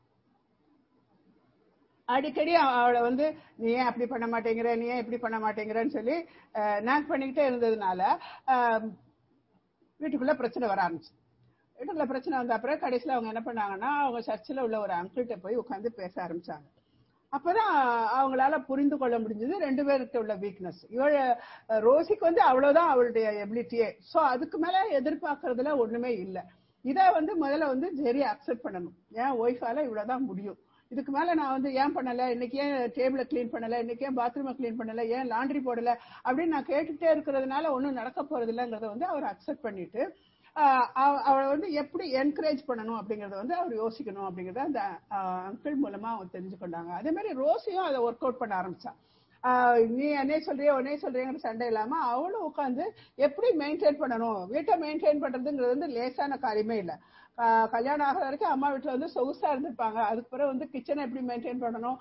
[SPEAKER 1] அடிக்கடி அவ- அவளை வந்து நீ ஏன் அப்படி பண்ண மாட்டேங்கிற நீ ஏன் இப்படி பண்ண மாட்டேங்கிறன்னு சொல்லி நாக் பண்ணிக்கிட்டே இருந்ததுனால அஹ், வீட்டுக்குள்ள பிரச்சனை வர ஆரம்பிச்சு வீட்டுக்குள்ள பிரச்சனை வந்த அப்புறம் கடைசியில அவங்க என்ன பண்ணாங்கன்னா அவங்க சர்ச்சில் உள்ள ஒரு அங்கிள்கிட்ட போய் உட்காந்து பேச ஆரம்பிச்சாங்க அப்பதான் அவங்களால புரிந்து கொள்ள முடிஞ்சது ரெண்டு பேருக்கு உள்ள வீக்னஸ் இவள் அஹ், ரோசிக்கு வந்து அவ்வளவுதான் அவளுடைய எபிலிட்டியே சோ அதுக்கு மேல எதிர்பார்க்கறதுல ஒண்ணுமே இல்ல இத வந்து முதல்ல வந்து ஜெரி அக்செப்ட் பண்ணணும் ஏன் ஒய்ஃபால இவ்வளவுதான் முடியும் இதுக்கு மேல நான் வந்து ஏன் பண்ணல இன்னைக்கு ஏன் டேபிள க்ளீன் பண்ணல இன்னைக்கு ஏன் பாத்ரூமை க்ளீன் பண்ணல ஏன் லாண்ட்ரி போடல அப்படின்னு நான் கேட்டுட்டே இருக்கிறதுனால ஒண்ணும் நடக்க போறது இல்லைங்கிறத வந்து அவர் அக்செப்ட் பண்ணிட்டு ஆஹ் அவ- அவளை வந்து எப்படி என்கரேஜ் பண்ணணும் அப்படிங்கறத வந்து அவர் யோசிக்கணும் அப்படிங்கறத அந்த அங்கிள் மூலமா அவங்க தெரிஞ்சுக்கொண்டாங்க அதே மாதிரி ரோசியும் அதை ஒர்க் அவுட் பண்ண ஆரம்பிச்சா ஆஹ் நீ என்னே சொல்றியோ உன்னே சொல்றியங்கிற சண்டை இல்லாம அவளும் உட்காந்து எப்படி மெயின்டைன் பண்ணணும் வீட்டை மெயின்டைன் பண்றதுங்கிறது வந்து லேசான காரியமே இல்ல ஆஹ் கல்யாணம் ஆகிற வரைக்கும் அம்மா வீட்டுல வந்து சொகுசா இருந்திருப்பாங்க அதுக்கு பிறகு வந்து கிச்சனை எப்படி மெயின்டைன் பண்ணணும்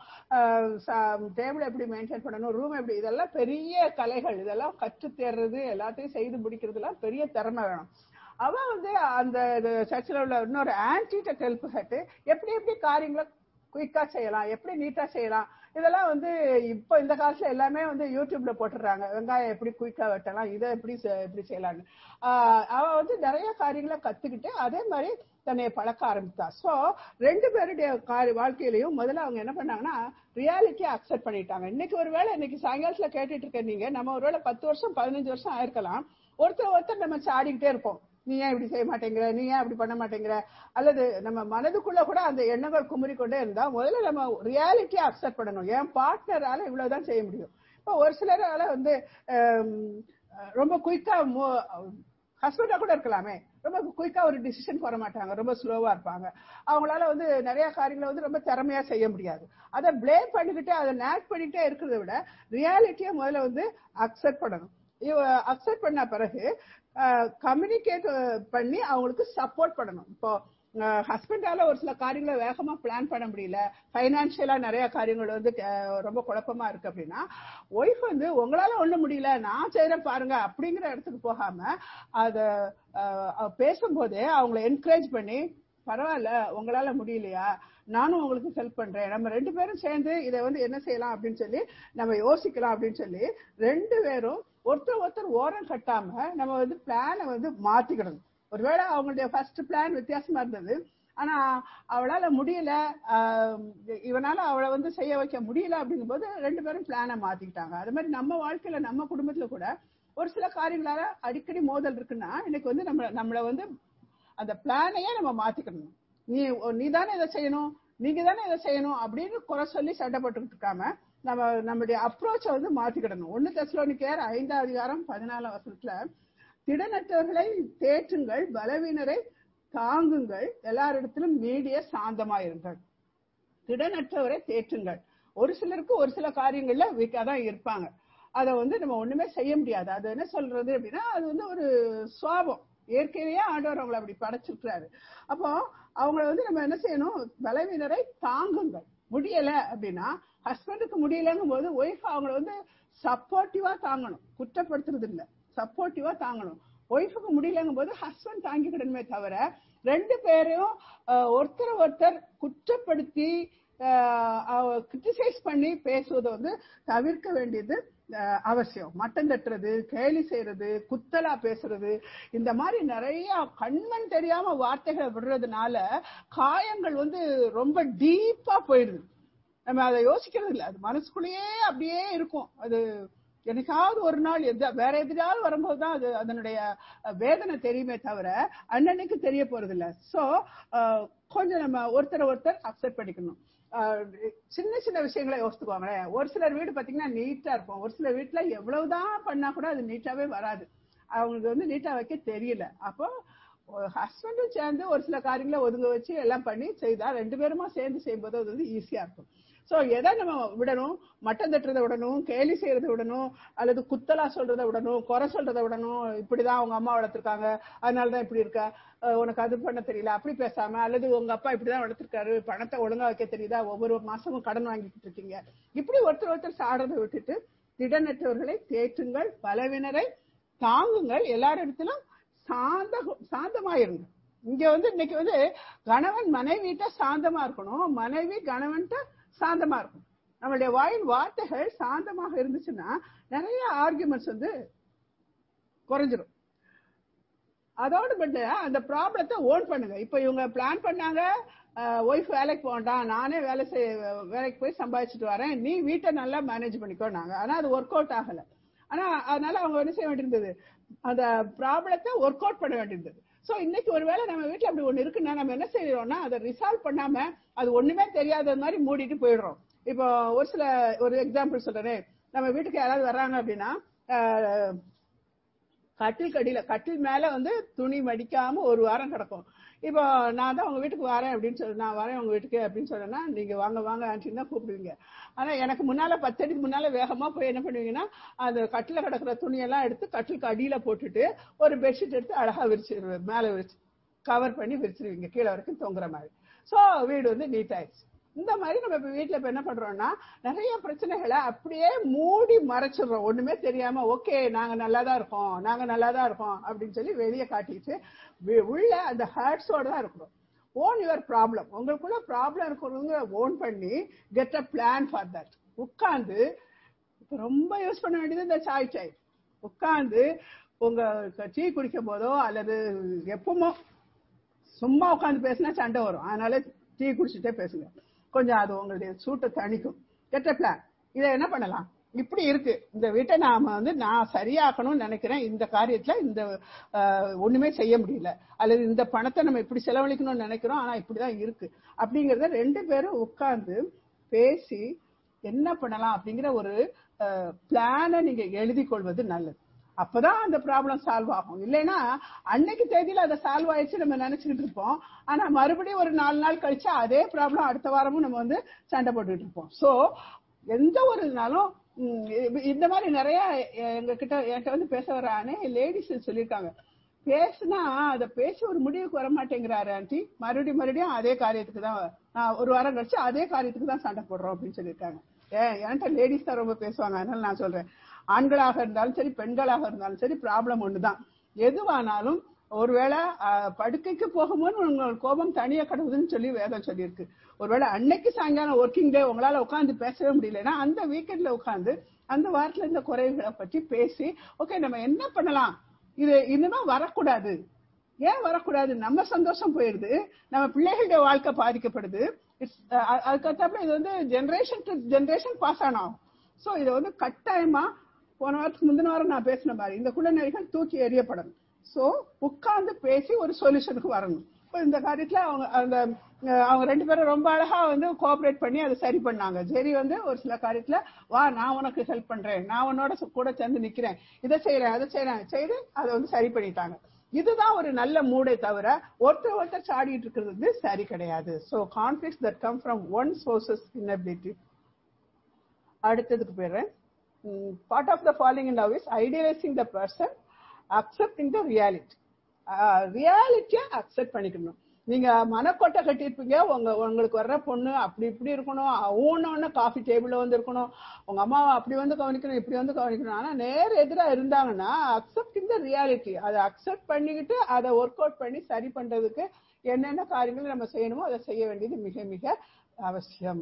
[SPEAKER 1] டேபிள் எப்படி மெயின்டைன் பண்ணணும் ரூம் எப்படி இதெல்லாம் பெரிய கலைகள் இதெல்லாம் கற்று தேர்றது எல்லாத்தையும் செய்து முடிக்கிறதுலாம் பெரிய திறமை வேணும் அவ வந்து அந்த சர்ச்சில் உள்ள இன்னொரு ஆன்டிட்ட ஹெல்ப் கேட்டு எப்படி எப்படி காரியங்களை குயிக்கா செய்யலாம் எப்படி நீட்டா செய்யலாம் இதெல்லாம் வந்து இப்போ இந்த காலத்துல எல்லாமே வந்து யூடியூப்ல போட்டுடுறாங்க வெங்காயம் எப்படி குயிக்கா வெட்டலாம் இதை எப்படி செ- எப்படி செய்யலாம்னு ஆஹ் அவ வந்து நிறைய காரியங்களை கத்துக்கிட்டு அதே மாதிரி தன்னை பழக்க ஆரம்பித்தா சோ ரெண்டு பேருடைய காரி வாழ்க்கையிலையும் முதல்ல அவங்க என்ன பண்ணாங்கன்னா ரியாலிட்டியை அக்செப்ட் பண்ணிட்டாங்க இன்னைக்கு ஒருவேளை இன்னைக்கு சாயங்காலத்துல கேட்டுட்டு இருக்க நீங்க நம்ம ஒருவேளை பத்து வருஷம் பதினஞ்சு வருஷம் ஆயிருக்கலாம் ஒருத்தர் ஒருத்தர் நம்ம சாடிக்கிட்டே இருப்போம் நீ ஏன் இப்படி செய்ய மாட்டேங்கிற நீ ஏன் அப்படி பண்ண மாட்டேங்கிற அல்லது நம்ம மனதுக்குள்ள கூட அந்த எண்ணங்கள் குமரி கொண்டே இருந்தா முதல்ல நம்ம ரியாலிட்டியை அக்செப்ட் பண்ணணும் என் பார்ட்னரால இவ்வளவுதான் செய்ய முடியும் இப்போ ஒரு சிலரால வந்து ஹம், ரொம்ப குயிக்கா ஹஸ்பண்டா கூட இருக்கலாமே ரொம்ப குயிக்கா ஒரு டிசிஷன் வர மாட்டாங்க ரொம்ப ஸ்லோவா இருப்பாங்க அவங்களால வந்து நிறைய காரியங்களை வந்து ரொம்ப திறமையா செய்ய முடியாது அதை ப்ளேம் பண்ணிக்கிட்டு அதை நேக் பண்ணிக்கிட்டே இருக்கிறத விட ரியாலிட்டியை முதல்ல வந்து அக்செப்ட் பண்ணணும் இவ அக்செப்ட் பண்ண பிறகு கம்யூனிகேட் பண்ணி அவங்களுக்கு சப்போர்ட் பண்ணணும் இப்போ ஹஸ்பண்டால ஒரு சில காரியங்களை வேகமா பிளான் பண்ண முடியல பைனான்சியலா நிறைய காரியங்கள் வந்து அஹ், ரொம்ப குழப்பமா இருக்கு அப்படின்னா ஒய்ஃப் வந்து உங்களால ஒண்ணு முடியல நான் செய்யறேன் பாருங்க அப்படிங்கிற இடத்துக்கு போகாம அத அஹ், அவ பேசும்போதே அவங்களை என்கரேஜ் பண்ணி பரவாயில்ல உங்களால முடியலையா நானும் உங்களுக்கு ஹெல்ப் பண்றேன் நம்ம ரெண்டு பேரும் சேர்ந்து இதை வந்து என்ன செய்யலாம் அப்படின்னு சொல்லி நம்ம யோசிக்கலாம் அப்படின்னு சொல்லி ரெண்டு பேரும் ஒருத்தர் ஒருத்தர் ஓரம் கட்டாம நம்ம வந்து பிளானை வந்து மாத்திக்கிடணும் ஒருவேளை அவங்களுடைய ஃபர்ஸ்ட் பிளான் வித்தியாசமா இருந்தது ஆனா அவளால முடியல ஆஹ் இவனால அவளை வந்து செய்ய வைக்க முடியல அப்படிங்கும்போது ரெண்டு பேரும் பிளானை மாத்திக்கிட்டாங்க அது மாதிரி நம்ம வாழ்க்கையில நம்ம குடும்பத்துல கூட ஒரு சில காரியங்களால அடிக்கடி மோதல் இருக்குன்னா இன்னைக்கு வந்து நம்ம நம்மள வந்து அந்த பிளானையே நம்ம மாத்திக்கணும் நீ நீ தானே இதை செய்யணும் நீங்க தானே இதை செய்யணும் அப்படின்னு குறை சொல்லி சண்டை போட்டுக்கிட்டு இருக்காம நம்ம நம்மளுடைய அப்ரோச்சை வந்து மாத்திக்கிடணும் ஒண்ணு தெசலோனிக்கேர் ஐந்தாம் அதிகாரம் பதினாலாம் வசனத்துல திடனற்றவர்களை தேற்றுங்கள் பலவீனரை தாங்குங்கள் எல்லாரிடத்திலும் மீடிய சாந்தமாயிருங்கள் திடனற்றவரை தேற்றுங்கள் ஒரு சிலருக்கு ஒரு சில காரியங்கள்ல வீக்கா தான் இருப்பாங்க அதை வந்து நம்ம ஒண்ணுமே செய்ய முடியாது அது என்ன சொல்றது அப்படின்னா அது வந்து ஒரு சுவாபம் இயற்கையிலேயே ஆண்டவர் அவங்களை அப்படி படைச்சிருக்கிறாரு அப்போ அவங்கள வந்து நம்ம என்ன செய்யணும் பலவீனரை தாங்குங்கள் முடியல அப்படின்னா ஹஸ்பண்டுக்கு முடியலங்கும் போது ஒய்ஃப் அவங்கள வந்து சப்போர்ட்டிவா தாங்கணும் குற்றப்படுத்துறது இல்ல சப்போர்ட்டிவா தாங்கணும் ஒய்ஃபுக்கு முடியலங்கும் போது ஹஸ்பண்ட் தாங்கிக்கிடணுமே தவிர ரெண்டு பேரையும் அஹ், ஒருத்தர் ஒருத்தர் குற்றப்படுத்தி கிரிட்டிசைஸ் பண்ணி பேசுவதை வந்து தவிர்க்க வேண்டியது அஹ், அவசியம் மட்டம் தட்டுறது கேலி செய்யறது குத்தலா பேசுறது இந்த மாதிரி நிறைய கண்மண் தெரியாம வார்த்தைகளை விடுறதுனால காயங்கள் வந்து ரொம்ப டீப்பா போயிடுது நம்ம அதை யோசிக்கிறது இல்ல அது மனசுக்குள்ளேயே அப்படியே இருக்கும் அது என்னைக்காவது ஒரு நாள் எந்த வேற எதிராவது வரும்போது தான் அது அதனுடைய அஹ், வேதனை தெரியுமே தவிர அன்னன்னைக்கு தெரிய போறது இல்ல சோ கொஞ்சம் நம்ம ஒருத்தர் ஒருத்தர் அக்செப்ட் பண்ணிக்கணும் அஹ், சின்ன சின்ன விஷயங்களை யோசித்துக்கோங்களேன் ஒரு சிலர் வீடு பாத்தீங்கன்னா நீட்டா இருக்கும் ஒரு சில வீட்டுல எவ்வளவுதான் பண்ணா கூட அது நீட்டாவே வராது அவங்களுக்கு வந்து நீட்டா வைக்க தெரியல அப்போ ஹஸ்பண்டும் சேர்ந்து ஒரு சில காரியங்களை ஒதுங்க வச்சு எல்லாம் பண்ணி செய்தா ரெண்டு பேருமா சேர்ந்து செய்யும்போது அது வந்து ஈஸியா இருக்கும் சோ எதை நம்ம விடணும் மட்டம் தட்டுறதை விடணும் கேலி செய்யறதை விடணும் அல்லது குத்தலா சொல்றதை விடணும் குறை சொல்றதை விடணும் இப்படிதான் அவங்க அம்மா வளர்த்திருக்காங்க அதனாலதான் இப்படி இருக்கா அஹ் உனக்கு அது பண்ண தெரியல அப்படி பேசாம அல்லது உங்க அப்பா இப்படிதான் வளர்த்திருக்காரு பணத்தை ஒழுங்கா வைக்க தெரியுதா ஒவ்வொரு மாசமும் கடன் வாங்கிட்டு இருக்கீங்க இப்படி ஒருத்தர் ஒருத்தர் சாடுறதை விட்டுட்டு திடனற்றவர்களை தேற்றுங்கள் பலவினரை தாங்குங்கள் எல்லாரிடத்திலும் சாந்த சாந்தமாயிருங்க இங்க வந்து இன்னைக்கு வந்து கணவன் மனைவிட்ட சாந்தமா இருக்கணும் மனைவி கணவன்கிட்ட சாந்தமா இருக்கும் நம்மளுடைய வாயின் வார்த்தைகள் சாந்தமாக இருந்துச்சுன்னா நிறைய ஆர்குமெண்ட்ஸ் வந்து குறைஞ்சிரும் அதோடு பட்டு அந்த ப்ராப்ளத்தை ஓன் பண்ணுங்க இப்ப இவங்க பிளான் பண்ணாங்க ஒய்ஃப் வேலைக்கு போகண்டாம் நானே வேலை செய் வேலைக்கு போய் சம்பாதிச்சுட்டு வரேன் நீ வீட்டை நல்லா மேனேஜ் பண்ணிக்கோ நாங்க ஆனா அது ஒர்க் அவுட் ஆகல ஆனா அதனால அவங்க என்ன செய்ய வேண்டியிருந்தது அந்த ப்ராப்ளத்தை ஒர்க் அவுட் பண்ண வேண்டியிருந்தது சோ இன்னைக்கு ஒருவேளை நம்ம வீட்டுல அப்படி ஒண்ணு இருக்குன்னா நம்ம என்ன செய்யறோம்னா அதை ரிசால்வ் பண்ணாம அது ஒண்ணுமே தெரியாத மாதிரி மூடிட்டு போயிடுறோம் இப்போ ஒரு சில ஒரு எக்ஸாம்பிள் சொல்றேன் நம்ம வீட்டுக்கு யாராவது வர்றாங்க அப்படின்னா அஹ், கட்டில் கடியில கட்டில் மேல வந்து துணி மடிக்காம ஒரு வாரம் கிடக்கும் இப்போ நான் தான் உங்க வீட்டுக்கு வரேன் அப்படின்னு சொல்லி நான் வரேன் உங்க வீட்டுக்கு அப்படின்னு சொன்னேன்னா நீங்க வாங்க வாங்க ஆண்டின்னு தான் கூப்பிடுவீங்க ஆனா எனக்கு முன்னால பத்தடிக்கு முன்னால வேகமா போய் என்ன பண்ணுவீங்கன்னா அந்த கட்டில கிடக்குற துணியெல்லாம் எடுத்து கட்டிலுக்கு அடியில போட்டுட்டு ஒரு பெட்ஷீட் எடுத்து அழகா விரிச்சிருவேன் மேல விரிச்சு கவர் பண்ணி விரிச்சிருவீங்க கீழே வரைக்கும் தொங்குற மாதிரி சோ வீடு வந்து நீட் ஆயிடுச்சு இந்த மாதிரி நம்ம இப்ப வீட்டுல இப்ப என்ன பண்றோம்னா நிறைய பிரச்சனைகளை அப்படியே மூடி மறைச்சிடுறோம் ஒண்ணுமே தெரியாம ஓகே நாங்க நல்லா தான் இருக்கோம் நாங்க நல்லா தான் இருக்கோம் அப்படின்னு சொல்லி வெளியே காட்டிட்டு வி- உள்ள அந்த ஹர்ட்ஸோட தான் இருக்கிறோம் ஓன் யுவர் ப்ராப்ளம் உங்களுக்குள்ள ப்ராப்ளம் இருக்கிறவங்க ஓன் பண்ணி get a plan for that உட்கார்ந்து இப்ப ரொம்ப யூஸ் பண்ண வேண்டியது இந்த சாய் சாய் உட்கார்ந்து உங்க டீ குடிக்கும் போதோ அல்லது எப்பவுமோ சும்மா உட்காந்து பேசினா சண்டை வரும் அதனால டீ குடிச்சிட்டே பேசுங்க கொஞ்சம் அது உங்களுடைய சூட்டை தணிக்கும் கெட்ட பிளான் இதை என்ன பண்ணலாம் இப்படி இருக்கு இந்த வீட்டை நாம வந்து நான் சரியாக்கணும்னு நினைக்கிறேன் இந்த காரியத்துல இந்த அஹ், ஒண்ணுமே செய்ய முடியல அல்லது இந்த பணத்தை நம்ம இப்படி செலவழிக்கணும்னு நினைக்கிறோம் ஆனா இப்படிதான் இருக்கு அப்படிங்கறத ரெண்டு பேரும் உட்கார்ந்து பேசி என்ன பண்ணலாம் அப்படிங்கிற ஒரு பிளானை நீங்க எழுதி கொள்வது நல்லது அப்பதான் அந்த ப்ராப்ளம் சால்வ் ஆகும் இல்லைன்னா அன்னைக்கு தேதியில அதை சால்வ் ஆயிடுச்சு நம்ம நினைச்சுக்கிட்டு இருப்போம் ஆனா மறுபடியும் ஒரு நாலு நாள் கழிச்சு அதே ப்ராப்ளம் அடுத்த வாரமும் நம்ம வந்து சண்டை போட்டுட்டு இருப்போம் சோ எந்த ஒரு நாளும் ம், இ- இந்த மாதிரி நிறைய எங்க கிட்ட என்கிட்ட வந்து பேச வர லேடிஸ் சொல்லியிருக்காங்க பேசுனா அதை பேசி ஒரு முடிவுக்கு வர மாட்டேங்கிறாரு ஆண்டி மறுபடியும் மறுபடியும் அதே காரியத்துக்கு தான் நான் ஒரு வாரம் கழிச்சு அதே காரியத்துக்கு தான் சண்டை போடுறோம் அப்படின்னு சொல்லியிருக்காங்க ஏன் என்கிட்ட லேடிஸ் தான் ரொம்ப பேசுவாங்க அதனால நான் சொல்றேன் ஆண்களாக இருந்தாலும் சரி பெண்களாக இருந்தாலும் சரி ப்ராப்ளம் ஒண்ணுதான் எதுவானாலும் ஒருவேளை அஹ், படுக்கைக்கு போகும்போது உங்கள் கோபம் தனியா கடவுதுன்னு சொல்லி வேதம் சொல்லியிருக்கு ஒருவேளை அன்னைக்கு சாயங்காலம் ஒர்க்கிங் டே உங்களால உட்காந்து பேசவே முடியலன்னா அந்த வீக்கெண்ட்ல உட்காந்து அந்த வாரத்துல இந்த குறைகளை பற்றி பேசி ஓகே நம்ம என்ன பண்ணலாம் இது இனிமே வரக்கூடாது ஏன் வரக்கூடாது நம்ம சந்தோஷம் போயிடுது நம்ம பிள்ளைகளுடைய வாழ்க்கை பாதிக்கப்படுது இட்ஸ் அதுக்கப்புறம் இது வந்து ஜெனரேஷன் டு ஜெனரேஷன் பாஸ் ஆனும் சோ இதை வந்து கட்டாயமா போன வாரத்துக்கு முந்தின வாரம் நான் பேசின மாதிரி இந்த குள்ளநெறிகள் தூக்கி எறியப்படணும் சோ உட்கார்ந்து பேசி ஒரு சொல்யூஷனுக்கு வரணும் இப்போ இந்த காரியத்துல அவங்க அந்த அஹ், அவங்க ரெண்டு பேரும் ரொம்ப அழகா வந்து கோஆபரேட் பண்ணி அதை சரி பண்ணாங்க ஜெரி வந்து ஒரு சில காரியத்துல வா நான் உனக்கு ஹெல்ப் பண்றேன் நான் உன்னோட சு- கூட சேர்ந்து நிக்கிறேன் இதை செய்யறேன் அதை செய்யறேன் செய்து அதை வந்து சரி பண்ணிட்டாங்க இதுதான் ஒரு நல்ல மூடை தவிர ஒருத்தர் ஒருத்தர் சாடிட்டு இருக்கிறது வந்து சரி கிடையாது so conflicts that come from one sources inability அடுத்ததுக்கு போயிடுறேன் part of the following in love is idealising the person accepting the reality ரியாலிட்டியை அக்செப்ட் பண்ணிக்கணும் நீங்க மனக்கோட்டை கட்டியிருப்பீங்க உங்க உங்களுக்கு வர்ற பொண்ணு அப்படி இப்படி இருக்கணும் ஒன்னு காஃபி டேபிள்ல வந்து இருக்கணும் உங்க அம்மா அப்படி வந்து கவனிக்கணும் இப்படி வந்து கவனிக்கணும் ஆனா நேர் எதிரா இருந்தாங்கன்னா அக்செப்டிங் த ரியாலிட்டி அதை அக்செப்ட் பண்ணிக்கிட்டு அதை ஒர்க் அவுட் பண்ணி சரி பண்றதுக்கு என்னென்ன காரியங்கள் நம்ம செய்யணுமோ அதை செய்ய வேண்டியது மிக மிக அவசியம்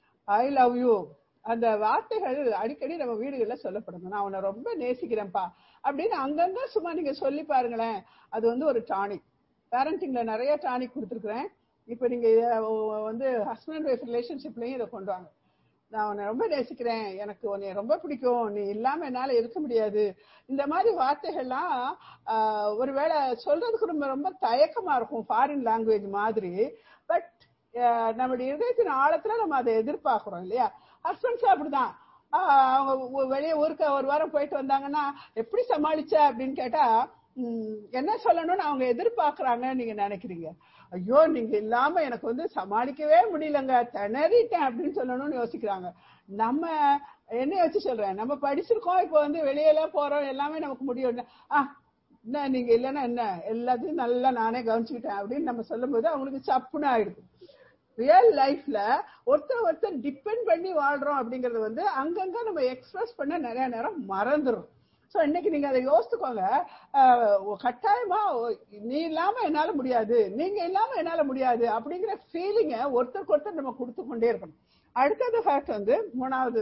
[SPEAKER 1] ஐ லவ் யூ அந்த வார்த்தைகள் அடிக்கடி நம்ம வீடுகள்ல சொல்லப்படணும் நான் உன்னை ரொம்ப நேசிக்கிறேன்ப்பா அப்படின்னு அங்கங்க சும்மா நீங்க சொல்லி பாருங்களேன் அது வந்து ஒரு டானிக் பேரண்டிங்ல நிறைய டானிக் கொடுத்துருக்குறேன் இப்ப நீங்க இத வந்து ஹஸ்பண்ட் ஒய்ஃப் ரிலேஷன்ஷிப்லயும் இதை கொண்டு வாங்க நான் உன்னை ரொம்ப நேசிக்கிறேன் எனக்கு உன்னை ரொம்ப பிடிக்கும் நீ இல்லாம என்னால இருக்க முடியாது இந்த மாதிரி வார்த்தைகள்லாம் ஆஹ், ஒருவேளை சொல்றதுக்கு ரொம்ப ரொம்ப தயக்கமா இருக்கும் ஃபாரின் லாங்குவேஜ் மாதிரி பட் நம்மளுடைய இதயத்தின் ஆழத்துல நம்ம அதை எதிர்பார்க்கிறோம் இல்லையா ஹஸ்பண்ட்ஸ் அப்படிதான் ஆஹ், அவங்க ஒ- வெளியே ஊருக்கு ஒரு வாரம் போயிட்டு வந்தாங்கன்னா எப்படி சமாளிச்ச அப்படின்னு கேட்டா ம், என்ன சொல்லணும்னு அவங்க எதிர்பார்க்கறாங்கன்னு நீங்க நினைக்கிறீங்க ஐயோ நீங்க இல்லாம எனக்கு வந்து சமாளிக்கவே முடியலங்க திணறிட்டேன் அப்படின்னு சொல்லணும்னு யோசிக்கிறாங்க நம்ம என்ன யோசிச்சு சொல்றேன் நம்ம படிச்சிருக்கோம் இப்போ வந்து வெளியெல்லாம் போறோம் எல்லாமே நமக்கு முடியும் ஆ என்ன நீங்க இல்லைன்னா என்ன எல்லாத்தையும் நல்லா நானே கவனிச்சுக்கிட்டேன் அப்படின்னு நம்ம சொல்லும்போது அவங்களுக்கு சப்புன்னு ஆயிடுது ரியல் லைஃப்ல ஒருத்தர் ஒருத்தர் டிபெண்ட் பண்ணி வாழ்றோம் அப்படிங்கறது வந்து அங்கங்க நம்ம எக்ஸ்பிரஸ் பண்ண நிறைய நேரம் மறந்துடும் சோ இன்னைக்கு நீங்க அதை யோசித்துக்கோங்க ஆஹ் கட்டாயமா ஓ- நீ இல்லாம என்னால முடியாது நீங்க இல்லாம என்னால முடியாது அப்படிங்கிற ஃபீலிங்க ஒருத்தருக்கு ஒருத்தர் நம்ம கொடுத்து கொண்டே இருக்கணும் அடுத்தது ஹர்ட் வந்து மூணாவது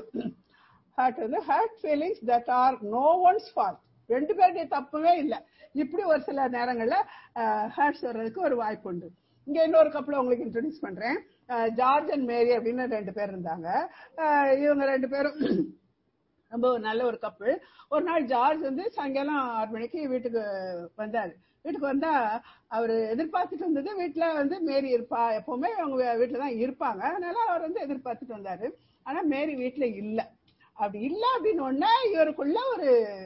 [SPEAKER 1] ஹர்ட் வந்து hurt feelings that are no one's fault ரெண்டு பேருடைய தப்புவே இல்லை இப்படி ஒரு சில நேரங்கள்ல ஹர்ட்ஸ் வர்றதுக்கு ஒரு வாய்ப்பு உண்டு இங்க இன்னொரு கப்பல உங்களுக்கு இன்ட்ரடியூஸ் பண்றேன் அஹ் ஜார்ஜ் அண்ட் மேரி அப்படின்னு ரெண்டு பேர் இருந்தாங்க அஹ் இவங்க ரெண்டு பேரும் ரொம்ப ஒரு நல்ல ஒரு கப்பல் ஒரு நாள் ஜார்ஜ் வந்து சாயங்காலம் ஆறு மணிக்கு வீட்டுக்கு வந்தாரு வீட்டுக்கு வந்தா அவரு எதிர்பார்த்துட்டு வந்தது வீட்டுல வந்து மேரி இருப்பா எப்பவுமே அவங்க வீ- வீட்டுல தான் இருப்பாங்க அதனால அவர் வந்து எதிர்பார்த்துட்டு வந்தாரு ஆனா மேரி வீட்டுல இல்ல அப்படி இல்ல அப்படின்னு ஒன்னா இவருக்குள்ள ஒரு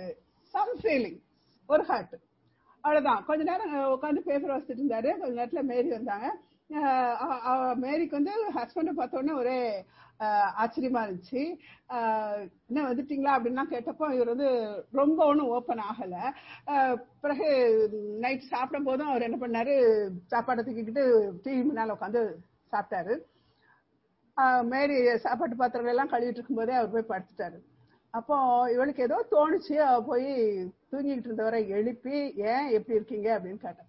[SPEAKER 1] சம் ஃபீலிங் ஒரு ஹார்ட் அவ்வளவுதான் கொஞ்ச நேரம் உட்காந்து பேப்பர் வாசிச்சுட்டு இருந்தாரு கொஞ்ச நேரத்துல மேரி வந்தாங்க அஹ் அவ- அவ மேரிக்கு வந்து ஹஸ்பண்டை பார்த்த உடனே ஒரே அஹ், ஆச்சரியமா இருந்துச்சு அஹ், என்ன வந்துட்டீங்களா அப்படின்லாம் கேட்டப்போ இவர் வந்து ரொம்ப ஒன்றும் ஓப்பன் ஆகல அஹ், பிறகு நைட் சாப்பிடும் போதும் அவர் என்ன பண்ணாரு சாப்பாடை தூக்கிக்கிட்டு டிவி முன்னால உட்காந்து சாப்பிட்டாரு ஆஹ் மேரி சாப்பாட்டு பாத்திரங்கள் எல்லாம் கழுவிட்டு இருக்கும்போதே அவர் போய் படுத்துட்டாரு அப்போ இவளுக்கு ஏதோ தோணுச்சு அவ போய் தூங்கிட்டு இருந்தவரை எழுப்பி ஏன் எப்படி இருக்கீங்க அப்படின்னு கேட்டேன்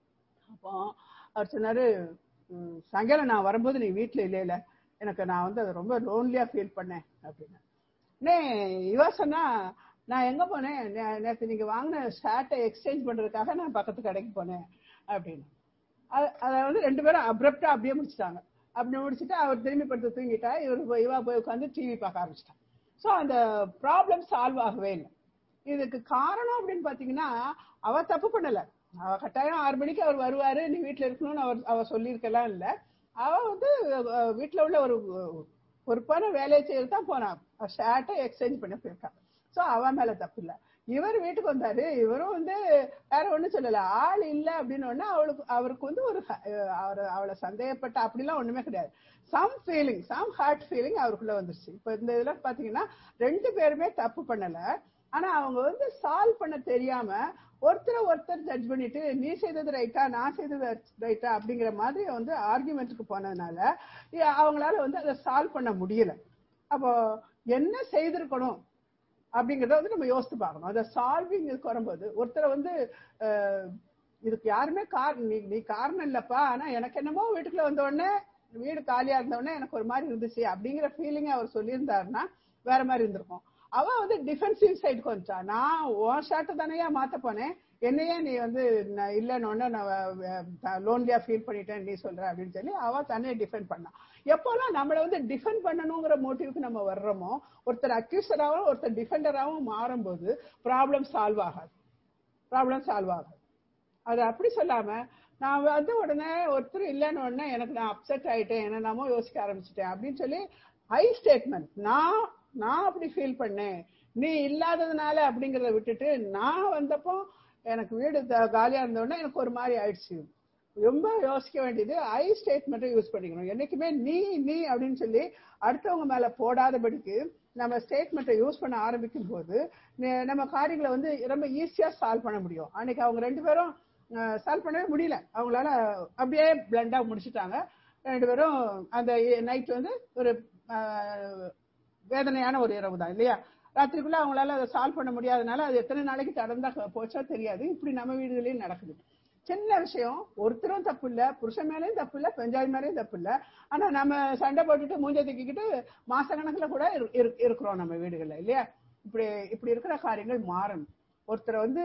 [SPEAKER 1] அப்போ அவர் சொன்னாரு "ம், சாயங்காலம் நான் வரும்போது நீ வீட்டுல இல்லையில எனக்கு நான் வந்து அதை ரொம்ப லோன்லியா ஃபீல் பண்ணேன் அப்படின்னு நே இவ சொன்னா நான் எங்க போனேன் நே- நேத்து நீங்க வாங்கின ஷர்ட்டை எக்ஸ்சேஞ்ச் பண்றதுக்காக நான் பக்கத்து கடைக்கு போனேன் அப்படின்னு அ- அத வந்து ரெண்டு பேரும் அப்ரப்டா அப்படியே முடிச்சிட்டாங்க அப்படி முடிச்சுட்டு அவர் திரும்பி படுத்து தூங்கிட்டா இவர் போய் இவா போய் உட்காந்து டிவி பார்க்க ஆரம்பிச்சிட்டான் ஸோ அந்த ப்ராப்ளம் சால்வ் ஆகவே இல்லை இதுக்கு காரணம் அப்படின்னு பாத்தீங்கன்னா அவ தப்பு பண்ணல அவ கட்டாயம் ஆறு மணிக்கு அவர் வருவாரு நீ வீட்டுல இருக்கணும்னு அவர் அவ சொல்லியிருக்கலாம் இல்ல அவ வந்து அஹ், வீட்டுல உள்ள ஒரு அஹ், பொறுப்பான வேலையை செய்யறது தான் போனா ஷர்ட்டை எக்ஸ்சேஞ்ச் பண்ண போயிருக்கா சோ அவ மேல தப்பு இல்ல இவர் வீட்டுக்கு வந்தாரு இவரும் வந்து வேற ஒண்ணும் சொல்லல ஆள் இல்ல அப்படின்னு ஒண்ணு அவளுக்கு அவருக்கு வந்து ஒரு ஹ- அஹ், அவரு அவளை சந்தேகப்பட்ட அப்படிலாம் ஒண்ணுமே கிடையாது some feeling some hard feeling அவருக்குள்ள வந்துருச்சு இப்ப இந்த இதுல பாத்தீங்கன்னா ரெண்டு பேருமே தப்பு பண்ணல ஆனா அவங்க வந்து சால்வ் பண்ண தெரியாம ஒருத்தரை ஒருத்தர் ஜட்ஜ் பண்ணிட்டு நீ செய்தது ரைட்டா நான் செய்தது ரைட்டா அப்படிங்கிற மாதிரி வந்து ஆர்குமெண்ட்டுக்கு போனதுனால இ- அவங்களால வந்து அதை சால்வ் பண்ண முடியல அப்போ என்ன செய்திருக்கணும் அப்படிங்கறத வந்து நம்ம யோசித்து பார்க்கணும் அதை சால்விங் வரும்போது ஒருத்தரை வந்து அஹ், இதுக்கு யாருமே கார் நீ நீ காரணம் இல்லப்பா ஆனா எனக்கு என்னமோ வீட்டுக்குள்ள வந்த உடனே வீடு காலியா இருந்த உடனே எனக்கு ஒரு மாதிரி இருந்துச்சு அப்படிங்கிற ஃபீலிங் அவர் சொல்லியிருந்தாருன்னா வேற மாதிரி இருந்திருக்கும் அவ வந்து டிஃபென்சிவ் சைடுக்கு வந்துட்டா நான் உன் ஷர்ட் தானையா மாத்த போனேன் என்னையே நீ வந்து நான் இல்லைன்னு ஒண்ணு நான் லோன்லியா ஃபீல் பண்ணிட்டேன் நீ சொல்ற அப்படின்னு சொல்லி அவ தன்னையே டிஃபெண்ட் பண்ணா எப்போல்லாம் நம்மளை வந்து டிஃபெண்ட் பண்ணணுங்கிற மோட்டிவ்க்கு நம்ம வர்றோமோ ஒருத்தர் அக்யூசராகவும் ஒருத்தர் டிஃபெண்டராகவும் மாறும்போது ப்ராப்ளம் சால்வ் ஆகாது ப்ராப்ளம் சால்வ் ஆகாது அது அப்படி சொல்லாம நான் வந்து உடனே ஒருத்தர் இல்லைன்னு உடனே எனக்கு நான் அப்செட் ஆயிட்டேன் என்னென்னமோ யோசிக்க ஆரம்பிச்சிட்டேன் அப்படின்னு சொல்லி ஐ ஸ்டேட்மெண்ட் நான் நான் அப்படி ஃபீல் பண்ணேன் நீ இல்லாததுனால அப்படிங்கறத விட்டுட்டு நான் வந்தப்போ எனக்கு வீடு த- காலியா இருந்த உடனே எனக்கு ஒரு மாதிரி ஆயிடுச்சு ரொம்ப யோசிக்க வேண்டியது ஐ ஸ்டேட்மெண்ட்டை யூஸ் பண்ணிக்கணும் என்னைக்குமே நீ நீ அப்படின்னு சொல்லி அடுத்தவங்க மேல போடாதபடிக்கு நம்ம ஸ்டேட்மெண்ட்டை யூஸ் பண்ண ஆரம்பிக்கும் போது நெ- நம்ம காரியங்களை வந்து ரொம்ப ஈஸியா சால்வ் பண்ண முடியும் அன்னைக்கு அவங்க ரெண்டு பேரும் சால்வ் பண்ணவே முடியல அவங்களால அப்படியே பிளண்டா முடிச்சிட்டாங்க ரெண்டு பேரும் அந்த நைட் வந்து ஒரு அஹ், வேதனையான ஒரு இரவு தான் இல்லையா ராத்திரிக்குள்ள அவங்களால அதை சால்வ் பண்ண முடியாதனால அது எத்தனை நாளைக்கு தொடர்ந்தா போச்சோ தெரியாது இப்படி நம்ம வீடுகளில் நடக்குது சின்ன விஷயம் ஒருத்தரும் தப்பு இல்ல புருஷன் மேலயும் தப்பு இல்ல பெஞ்சாதி மேலயும் தப்பு இல்ல ஆனா நம்ம சண்டை போட்டுட்டு மூஞ்ச தூக்கிக்கிட்டு மாச கணக்குல கூட இரு- இரு- இருக்கிறோம் நம்ம வீடுகள்ல இல்லையா இப்படி இப்படி இருக்கிற காரியங்கள் மாறணும் ஒருத்தரை வந்து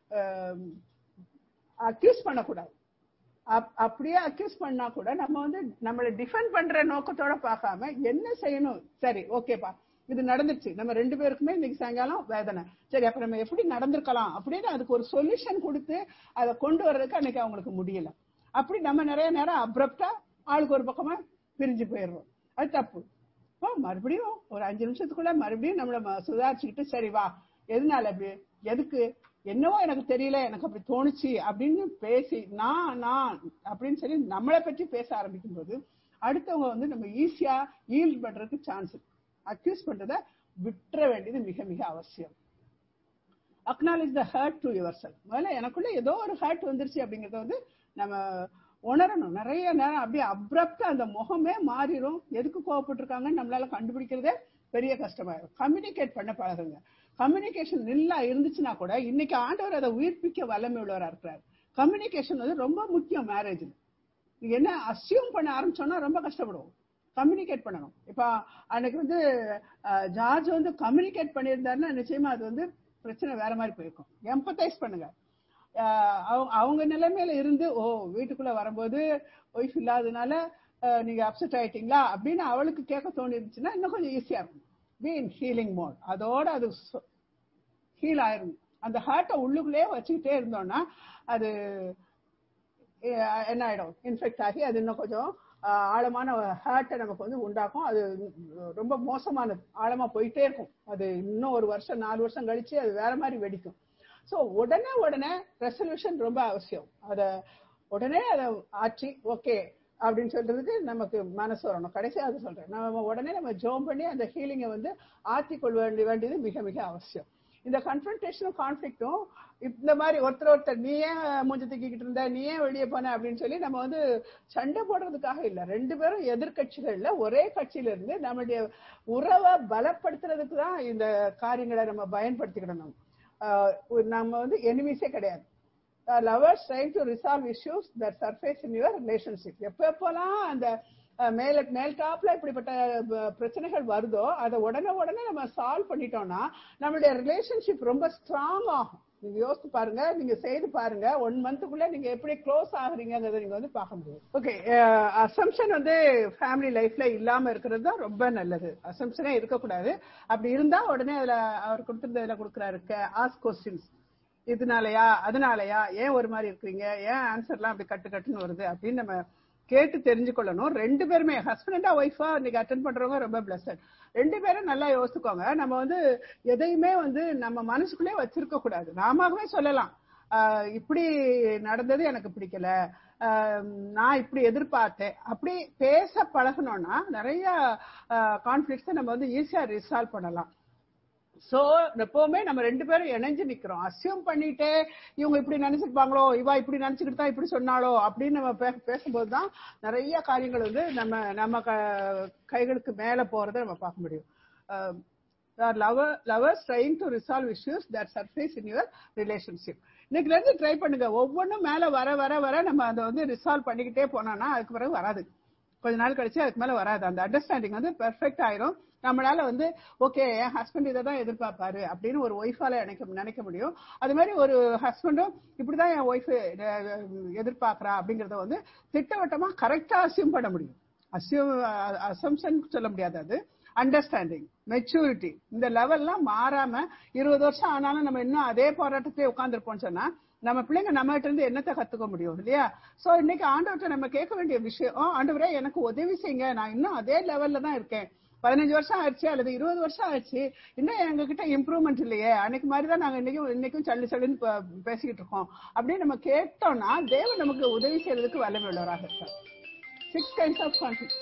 [SPEAKER 1] அக்யூஸ் பண்ணக்கூடாது அப்- அப்படியே அக்யூஸ் பண்ணா கூட நம்ம வந்து நம்மளை டிஃபெண்ட் பண்ற நோக்கத்தோட பார்க்காம என்ன செய்யணும் சரி ஓகேப்பா இது நடந்துச்சு நம்ம ரெண்டு பேருக்குமே இன்னைக்கு சாயங்காலம் வேதனை சரி அப்ப நம்ம எப்படி நடந்திருக்கலாம் அப்படின்னு அதுக்கு ஒரு சொல்யூஷன் கொடுத்து அதை கொண்டு வர்றதுக்கு அன்னைக்கு அவங்களுக்கு முடியல அப்படி நம்ம நிறைய நேரம் அப்ரப்டா ஆளுக்கு ஒரு பக்கமா பிரிஞ்சு போயிடுறோம் அது தப்பு இப்போ மறுபடியும் ஒரு அஞ்சு நிமிஷத்துக்குள்ள மறுபடியும் நம்மள ம- சுதாரிச்சுக்கிட்டு சரி வா எதனால அப்படி எதுக்கு என்னவோ எனக்கு தெரியல எனக்கு அப்படி தோணுச்சு அப்படின்னு பேசி நான் நான் அப்படின்னு சொல்லி நம்மளை பற்றி பேச ஆரம்பிக்கும் போது அடுத்தவங்க வந்து நம்ம ஈஸியா ஈல்ட் பண்றதுக்கு சான்ஸ் இருக்கு அக்யூஸ் பண்றத விட்டுற வேண்டியது மிக மிக அவசியம் acknowledge the hurt to your self முதல்ல எனக்குள்ள ஏதோ ஒரு ஹர்ட் வந்துருச்சு அப்படிங்கறத வந்து நம்ம உணரணும் நிறைய நேரம் அப்படியே அப்ரப்டா அந்த முகமே மாறிடும் எதுக்கு கோவப்பட்டிருக்காங்கன்னு நம்மளால கண்டுபிடிக்கிறதே பெரிய கஷ்டமாயிரும் கம்யூனிகேட் பண்ண பழகுங்க கம்யூனிகேஷன் நல்லா இருந்துச்சுன்னா கூட இன்னைக்கு ஆண்டவர் அதை உயிர்ப்பிக்க வல்லமை உள்ளவரா இருக்கிறார் கம்யூனிகேஷன் வந்து ரொம்ப முக்கியம் மேரேஜ்ல நீங்க என்ன அசியூம் பண்ண ஆரம்பிச்சோம்னா ரொம்ப கஷ்டப்படுவோம் கம்யூனிகேட் பண்ணணும் இப்ப அன்னைக்கு வந்து அஹ், ஜார்ஜ் வந்து கம்யூனிகேட் பண்ணியிருந்தாருன்னா நிச்சயமா அது வந்து பிரச்சனை வேற மாதிரி போயிருக்கும் எம்பத்தைஸ் பண்ணுங்க அஹ், அவங்க- அவங்க நிலைமையில இருந்து ஓ வீட்டுக்குள்ள வரும்போது ஒய்ஃப் இல்லாதனால அஹ், நீங்க அப்செட் ஆயிட்டீங்களா அப்படின்னு அவளுக்கு கேட்க தோணி இருந்துச்சுன்னா இன்னும் கொஞ்சம் ஈஸியா இருக்கும் பி இன் ஹீலிங் மோட் அதோட அது ஹீல் ஆயிரும் அந்த ஹார்ட்டை உள்ளுக்குள்ளேயே வச்சுக்கிட்டே இருந்தோம்னா அது அஹ் என்ன ஆயிடும் இன்ஃபெக்ட் ஆகி அது இன்னும் கொஞ்சம் அஹ், ஆழமான ஹேர்ட்டை நமக்கு வந்து உண்டாக்கும் அது ரொம்ப மோசமானது ஆழமா போயிட்டே இருக்கும் அது இன்னும் ஒரு வருஷம் நாலு வருஷம் கழிச்சு அது வேற மாதிரி வெடிக்கும் ஸோ உடனே உடனே ரெசல்யூஷன் ரொம்ப அவசியம் அதை உடனே அதை ஆற்றி ஓகே அப்படின்னு சொல்றதுக்கு நமக்கு மனசு வரணும் கடைசியா அது சொல்றேன் நம்ம உடனே நம்ம ஜோம் பண்ணி அந்த ஹீலிங்கை வந்து ஆற்றி கொள்ள வேண்டிய வேண்டியது மிக மிக அவசியம் இந்த கன்ஃபரன்டேஷனும் கான்ஃபிளிக்டும் இந்த மாதிரி ஒருத்தர் ஒருத்தர் நீ ஏன் மூஞ்சி தூக்கிக்கிட்டு இருந்த நீ ஏன் வெளியே போன அப்படின்னு சொல்லி நம்ம வந்து சண்டை போடுறதுக்காக இல்ல ரெண்டு பேரும் எதிர்கட்சிகள்ல ஒரே கட்சியில இருந்து நம்மளுடைய உறவை பலப்படுத்துறதுக்கு தான் இந்த காரியங்களை நம்ம பயன்படுத்திக்கிடணும் ஆஹ் நம்ம வந்து எனிமிஸே கிடையாது lovers trying to resolve issues that surface in your relationship எப்போ எப்போலாம் அந்த அஹ், மேல மேல் டாப்ல இப்படிப்பட்ட ப- பிரச்சனைகள் வருதோ அதை உடனே உடனே நம்ம சால்வ் பண்ணிட்டோம்னா நம்மளுடைய ரிலேஷன்ஷிப் ரொம்ப ஸ்ட்ராங் ஆகும் நீங்க யோசிச்சு பாருங்க நீங்க செய்து பாருங்க ஒன் மந்த்துக்குள்ள நீங்க எப்படி க்ளோஸ் ஆகுறீங்கிறத நீங்க வந்து பார்க்க முடியும் ஓகே அசம்ஷன் வந்து ஃபேமிலி லைஃப்ல இல்லாம இருக்கிறது தான் ரொம்ப நல்லது அசம்ஷனே இருக்கக்கூடாது அப்படி இருந்தா உடனே அதுல அவர் கொடுத்திருந்ததுல கொடுக்குறாரு ஆஸ் கொஸ்டின்ஸ் இதனாலயா அதனாலயா ஏன் ஒரு மாதிரி இருக்கிறீங்க ஏன் ஆன்சர்லாம் அப்படி கட்டு கட்டுன்னு வருது அப்படின்னு நம்ம கேட்டு தெரிஞ்சுக்கொள்ளணும் ரெண்டு பேருமே ஹஸ்பண்டா ஒய்ஃபா இன்னைக்கு அட்டன் பண்றவங்க ரொம்ப பிளஸட் ரெண்டு பேரும் நல்லா யோசிச்சுக்கோங்க நம்ம வந்து எதையுமே வந்து நம்ம மனசுக்குள்ளே வச்சிருக்க கூடாது நாமவே சொல்லலாம் ஆஹ் இப்படி நடந்தது எனக்கு பிடிக்கல ஆஹ் நான் இப்படி எதிர்பார்த்தேன் அப்படி பேச பழகணும்னா நிறைய கான்ஃபிளிக்ஸை நம்ம வந்து ஈஸியா ரிசால்வ் பண்ணலாம் சோ எப்பவுமே நம்ம ரெண்டு பேரும் இணைஞ்சு நிக்கிறோம் அசியூம் பண்ணிட்டே இவங்க இப்படி நினைச்சிருப்பாங்களோ இவா இப்படி நினைச்சுக்கிட்டு தான் இப்படி சொன்னாலோ அப்படின்னு நம்ம பே- பேசும்போது தான் நிறைய காரியங்கள் வந்து நம்ம நம்ம க- கைகளுக்கு மேல போறதை நம்ம பார்க்க முடியும் lovers trying to resolve issues that surface in your relationship இன்னைக்குல இருந்து ட்ரை பண்ணுங்க ஒவ்வொன்றும் மேல வர வர வர நம்ம அதை வந்து ரிசால்வ் பண்ணிக்கிட்டே போனோம்னா அதுக்கு பிறகு வராது கொஞ்ச நாள் கழிச்சு அதுக்கு மேல வராது அந்த அண்டர்ஸ்டாண்டிங் வந்து பெர்ஃபெக்ட் ஆயிரும் நம்மளால வந்து ஓகே என் ஹஸ்பண்ட் இதை தான் எதிர்பார்ப்பாரு அப்படின்னு ஒரு ஒய்ஃபால நினைக்க நினைக்க முடியும் அது மாதிரி ஒரு ஹஸ்பண்டும் இப்படிதான் என் ஒய்ஃப் எதிர்பார்க்கறா அப்படிங்கறத வந்து திட்டவட்டமா கரெக்டா அசியூம் பண்ண முடியும் அசியூம் அசம்ஷன் சொல்ல முடியாது அது அண்டர்ஸ்டாண்டிங் மெச்சூரிட்டி இந்த லெவல்லாம் மாறாம இருபது வருஷம் ஆனாலும் நம்ம இன்னும் அதே போராட்டத்திலே உட்கார்ந்துருப்போம்னு சொன்னா நம்ம பிள்ளைங்க நம்மகிட்ட இருந்து என்னத்தை கத்துக்க முடியும் இல்லையா சோ இன்னைக்கு ஆண்டவர்கிட்ட நம்ம கேட்க வேண்டிய விஷயம் ஆண்டவரே எனக்கு உதவி செய்யுங்க நான் இன்னும் அதே லெவல்ல தான் இருக்கேன் பதினஞ்சு வருஷம் ஆயிடுச்சு அல்லது இருபது வருஷம் ஆயிடுச்சு இன்னும் எங்ககிட்ட இம்ப்ரூவ்மெண்ட் இல்லையே அன்னைக்கு மாதிரி தான் நாங்க இன்னைக்கும் இன்னைக்கும் சல்லி சல்லுன்னு ப- பேசிக்கிட்டு இருக்கோம் அப்படின்னு நம்ம கேட்டோம்னா தேவன் நமக்கு உதவி செய்யறதுக்கு வல்லமை உள்ளவராக இருக்கார் சிக்ஸ் கைண்ட்ஸ் ஆஃப் கான்ஃபிளிக்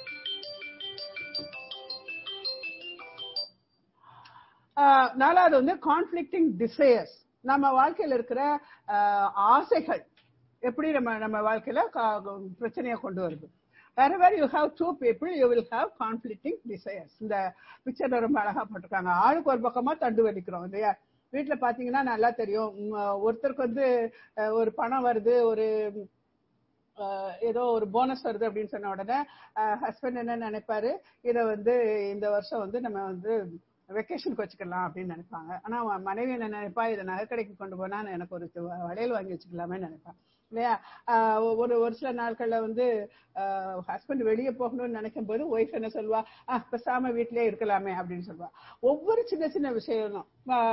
[SPEAKER 1] ஆஹ் நாலாவது வந்து கான்ஃபிளிக்டிங் டிசையர்ஸ் நம்ம வாழ்க்கையில இருக்கிற ஆஹ் ஆசைகள் எப்படி நம்ம நம்ம வாழ்க்கையில கா- பிரச்சனையை கொண்டு வருது wherever you have two people you will have conflicting desires இந்த பிக்சர்ல ரொம்ப அழகா போட்டிருக்காங்க ஆளுக்கு ஒரு பக்கமா தண்டு வலிக்கிறோம் இல்லையா வீட்டுல பாத்தீங்கன்னா நல்லா தெரியும் உம், ஒருத்தருக்கு வந்து அஹ், ஒரு பணம் வருது ஒரு அஹ், ஏதோ ஒரு போனஸ் வருது அப்படின்னு சொன்ன உடனே ஹஸ்பண்ட் என்ன நினைப்பாரு இத வந்து இந்த வருஷம் வந்து நம்ம வந்து வெக்கேஷனுக்கு வச்சுக்கலாம் அப்படின்னு நினைப்பாங்க ஆனா அவன் மனைவி என்ன நினைப்பா இதை நகைக்கடைக்கு கொண்டு போனா எனக்கு ஒரு து- வளையல் வாங்கி வச்சுக்கலாமே நினைப்பான் இல்லையா ஆஹ் ஒரு ஒரு சில நாட்கள்ல வந்து ஹஸ்பண்ட் வெளியே போகணும்னு நினைக்கும் போது ஒய்ஃப் என்ன சொல்வா "ஆஹ், பேசாம வீட்டிலேயே இருக்கலாமே அப்படின்னு சொல்லுவா ஒவ்வொரு சின்ன சின்ன விஷயங்களும்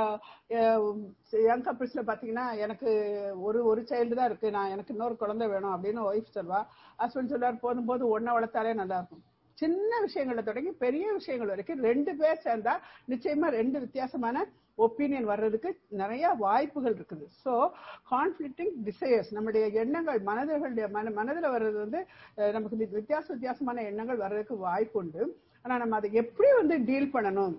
[SPEAKER 1] யங் கப்பிள்ஸ்ல பாத்தீங்கன்னா எனக்கு ஒரு ஒரு சைல்டு தான் இருக்கு நான் எனக்கு இன்னொரு குழந்தை வேணும் அப்படின்னு ஒய்ஃப் சொல்வா ஹஸ்பண்ட் சொல்வார் போதும் போது ஒன்ன வளர்த்தாலே நல்லா இருக்கும் சின்ன விஷயங்களை தொடங்கி பெரிய விஷயங்கள் வரைக்கும் ரெண்டு பேர் சேர்ந்தா நிச்சயமா ரெண்டு வித்தியாசமான ஒப்பீனியன் வர்றதுக்கு நிறைய வாய்ப்புகள் இருக்குது ஸோ கான்ஃபிளிக்டிங் டிசையர்ஸ் நம்முடைய எண்ணங்கள் மனதர்களுடைய மன மனதில் வர்றது வந்து அஹ், நமக்கு வி- வித்தியாச வித்தியாசமான எண்ணங்கள் வர்றதுக்கு வாய்ப்பு உண்டு ஆனா நம்ம அதை எப்படி வந்து டீல் பண்ணணும்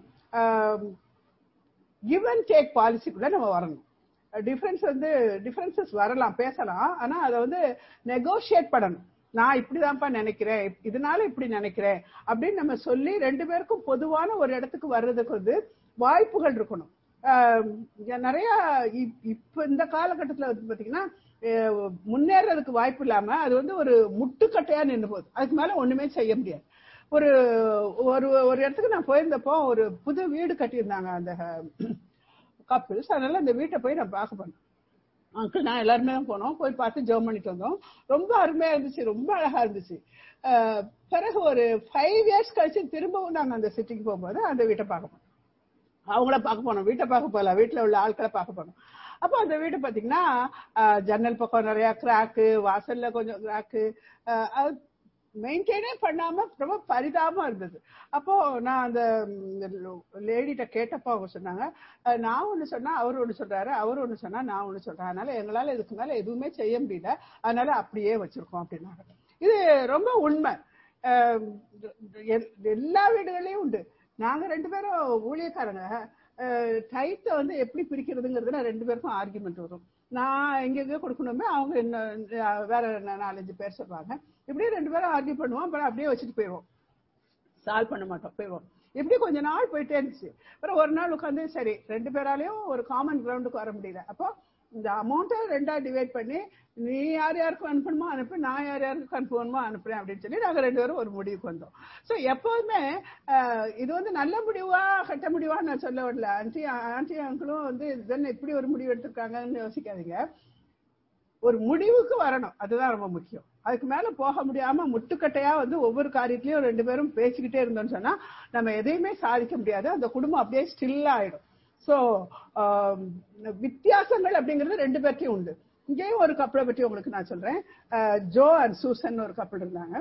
[SPEAKER 1] கிவ் அண்ட் டேக் பாலிசிக்குள்ள நம்ம வரணும் டிஃபரன்ஸ் வந்து டிஃபரன்சஸ் வரலாம் பேசலாம் ஆனா அதை வந்து நெகோஷியேட் பண்ணணும் நான் இப்படிதான்ப்பா நினைக்கிறேன் இதனால இப்படி நினைக்கிறேன் அப்படின்னு நம்ம சொல்லி ரெண்டு பேருக்கும் பொதுவான ஒரு இடத்துக்கு வர்றதுக்கு வந்து வாய்ப்புகள் இருக்கணும் ஆஹ் இங்க நிறைய இப்- இப்ப இந்த காலகட்டத்துல வந்து பாத்தீங்கன்னா அஹ் முன்னேறதுக்கு வாய்ப்பு இல்லாம அது வந்து ஒரு முட்டுக்கட்டையா நின்று போகுது அதுக்கு மேல ஒண்ணுமே செய்ய முடியாது ஒரு ஒரு ஒரு இடத்துக்கு நான் போயிருந்தப்போ ஒரு புது வீடு கட்டியிருந்தாங்க அந்த கப்பிள்ஸ் அதனால அந்த வீட்டை போய் நான் பார்க்க போனேன் அங்கிள் நான் எல்லாருமே தான் போனோம் போய் பார்த்து ஜெர்ம் பண்ணிட்டு வந்தோம் ரொம்ப அருமையா இருந்துச்சு ரொம்ப அழகா இருந்துச்சு அஹ் பிறகு ஒரு ஃபைவ் இயர்ஸ் கழிச்சு திரும்பவும் நாங்க அந்த சிட்டிக்கு போகும்போது அந்த வீட்டை பார்க்க போனோம் அவங்கள பார்க்க போனோம் வீட்டை பார்க்க போகல வீட்டுல உள்ள ஆட்களை பார்க்க போனோம் அப்போ அந்த வீடு பாத்தீங்கன்னா அஹ், ஜன்னல் பக்கம் நிறைய கிராக்கு வாசல்ல கொஞ்சம் கிராக்கு மெயின்டைனே பண்ணாம ரொம்ப பரிதாபமா இருந்தது அப்போ நான் அந்த லேடிட்ட கேட்டப்போ அவங்க சொன்னாங்க அஹ், நான் ஒண்ணு சொன்னா அவர் ஒண்ணு சொல்றாரு அவர் ஒண்ணு சொன்னா நான் ஒண்ணு சொல்றேன் அதனால எங்களால இதுக்கு மேல எதுவுமே செய்ய முடியல அதனால அப்படியே வச்சிருக்கோம் அப்படின்னாங்க இது ரொம்ப உண்மை அஹ், எல்- எல்லா வீடுகளையும் உண்டு நாங்க ரெண்டு பேரும் ஊழியக்காரங்க டைத்தை வந்து எப்படி பிரிக்கிறதுங்கிறதுல ரெண்டு பேருக்கும் ஆர்குமெண்ட் வரும் நான் எங்கெங்க கொடுக்கணுமே அவங்க இன்னும் வேற நா- நாலஞ்சு பேர் சொல்லுவாங்க இப்படியே ரெண்டு பேரும் ஆர்கியூ பண்ணுவோம் அப்புறம் அப்படியே வச்சுட்டு போயிடுவோம் சால்வ் பண்ண மாட்டோம் போயிடுவோம் இப்படி கொஞ்ச நாள் போயிட்டே இருந்துச்சு அப்புறம் ஒரு நாள் உட்காந்து சரி ரெண்டு பேராலையும் ஒரு காமன் கிரவுண்டுக்கு வர முடியல அப்போ இந்த அமௌண்ட்டை ரெண்டா டிவைட் பண்ணி நீ யார் யாருக்கு அனுப்பணுமோ அனுப்பு நான் யார் யாருக்கு அனுப்பணுமோ அனுப்புறேன் அப்படின்னு சொல்லி நாங்க ரெண்டு பேரும் ஒரு முடிவுக்கு வந்தோம் ஸோ எப்போதுமே அஹ், இது வந்து நல்ல முடிவா கட்ட முடிவா நான் சொல்ல வரல ஆன்டி ஆன்டி அங்கிளும் வந்து இதென்ன இப்படி ஒரு முடிவு எடுத்திருக்காங்கன்னு யோசிக்காதீங்க ஒரு முடிவுக்கு வரணும் அதுதான் ரொம்ப முக்கியம் அதுக்கு மேல போக முடியாம முட்டுக்கட்டையா வந்து ஒவ்வொரு காரியத்திலயும் ரெண்டு பேரும் பேசிக்கிட்டே இருந்தோம்னு சொன்னா நம்ம எதையுமே சாதிக்க முடியாது அந்த குடும்பம் அப்படியே ஸ்டில் ஆயிடும் சோ வித்தியாசங்கள் அப்படிங்கிறது ரெண்டு பேர்ட்டையும் உண்டு இங்கேயும் ஒரு கப்பலை பற்றி உங்களுக்கு நான் சொல்றேன் அஹ், ஜோ அண்ட் சூசன் ஒரு கப்பல் இருந்தாங்க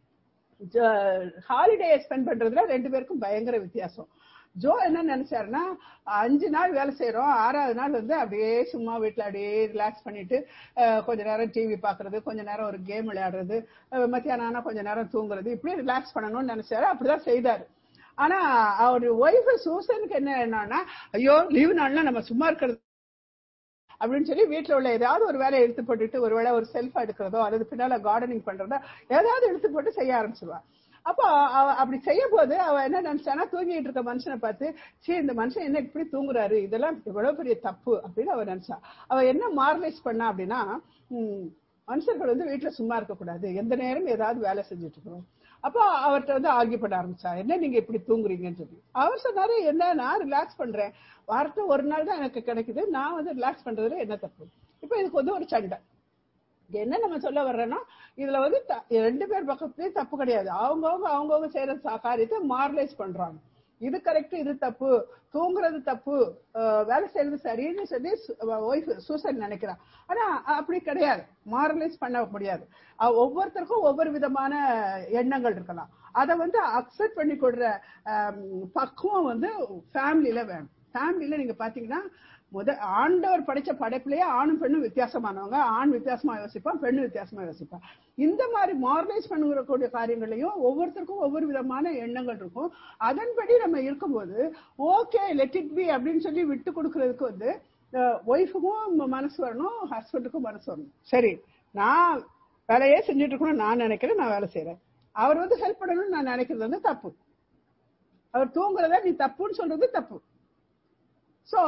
[SPEAKER 1] ஹாலிடே ஸ்பெண்ட் பண்றதுல ரெண்டு பேருக்கும் பயங்கர வித்தியாசம் ஜோ என்ன நினைச்சாருன்னா அஞ்சு நாள் வேலை செய்யறோம் ஆறாவது நாள் வந்து அப்படியே சும்மா வீட்டுல அப்படியே ரிலாக்ஸ் பண்ணிட்டு அஹ், கொஞ்ச நேரம் டிவி பாக்குறது கொஞ்ச நேரம் ஒரு கேம் விளையாடுறது அஹ், மத்தியானம் ஆனா கொஞ்ச நேரம் தூங்குறது இப்படி ரிலாக்ஸ் பண்ணணும்னு நினைச்சாரு அப்படிதான் செய்தாரு ஆனா அவர் ஒய்ஃப் சூசனுக்கு என்ன என்னன்னா ஐயோ லீவு நாள்னா நம்ம சும்மா இருக்கிறது அப்படின்னு சொல்லி வீட்டுல உள்ள ஏதாவது ஒரு வேலையை எடுத்து போட்டுட்டு ஒருவேளை ஒரு செல்ஃபா எடுக்கிறதோ அல்லது பின்னால கார்டனிங் பண்றதோ ஏதாவது எடுத்து போட்டு செய்ய ஆரம்பிச்சுவா அப்போ அவ அப்படி செய்யும் போது அவ என்ன நினைச்சானா தூங்கிட்டு இருக்க மனுஷனை பார்த்து சீ இந்த மனுஷன் என்ன இப்படி தூங்குறாரு இதெல்லாம் எவ்வளவு பெரிய தப்பு அப்படின்னு அவ நினைச்சா அவ என்ன மாரலைஸ் பண்ணா அப்படின்னா ம், மனுஷர்கள் வந்து வீட்டுல சும்மா இருக்க கூடாது எந்த நேரம் ஏதாவது வேலை செஞ்சுட்டு இருக்கணும் அப்போ அவர்கிட்ட வந்து ஆர்கியூ பண்ண ஆரம்பிச்சா என்ன நீங்க இப்படி தூங்குறீங்கன்னு சொல்லி அவர் சொன்னாரு என்ன நான் ரிலாக்ஸ் பண்றேன் வாரத்துல ஒரு நாள் தான் எனக்கு கிடைக்குது நான் வந்து ரிலாக்ஸ் பண்றதுல என்ன தப்பு இப்போ இதுக்கு வந்து ஒரு சண்டை இது என்ன நம்ம சொல்ல வர்றோம்னா இதுல வந்து த- ரெண்டு பேர் பக்கத்துலயும் தப்பு கிடையாது அவங்கவுங்க அவங்கவுங்க செய்யற சா- காரியத்தை மாரலைஸ் பண்றாங்க இது கரெக்ட் இது தப்பு தூங்குறது தப்பு அஹ் வேலை செய்யறது சரின்னு சொல்லி ஒய்ஃப் சூசன் நினைக்கிறான் ஆனா அப்படி கிடையாது மாரலைஸ் பண்ண முடியாது அஹ் ஒவ்வொருத்தருக்கும் ஒவ்வொரு விதமான எண்ணங்கள் இருக்கலாம் அதை வந்து அக்செப்ட் பண்ணி கொடுற அஹ், பக்குவம் வந்து ஃபேமிலியில வேணும் ஃபேமிலியில நீங்க பாத்தீங்கன்னா முத ஆண்டவர் படைச்ச படைப்புலயே ஆணும் பெண்ணும் வித்தியாசமானவங்க ஆண் வித்தியாசமா யோசிப்பான் பெண்ணு வித்தியாசமா யோசிப்பான் இந்த மாதிரி மாரலைஸ் பண்ணுறக்கூடிய காரியங்களையும் ஒவ்வொருத்தருக்கும் ஒவ்வொரு விதமான எண்ணங்கள் இருக்கும் அதன்படி நம்ம இருக்கும்போது ஓகே லெட் இட் பி அப்படின்னு சொல்லி விட்டு கொடுக்கறதுக்கு வந்து ஒய்ஃபுக்கும் மனசு வரணும் ஹஸ்பண்டுக்கும் மனசு வரணும் சரி நான் வேலையே செஞ்சுட்டு இருக்கணும் நான் நினைக்கிறேன் நான் வேலை செய்யறேன் அவர் வந்து ஹெல்ப் பண்ணணும்னு நான் நினைக்கிறது வந்து தப்பு அவர் தூங்குறத நீ தப்புன்னு சொல்றது தப்பு சோ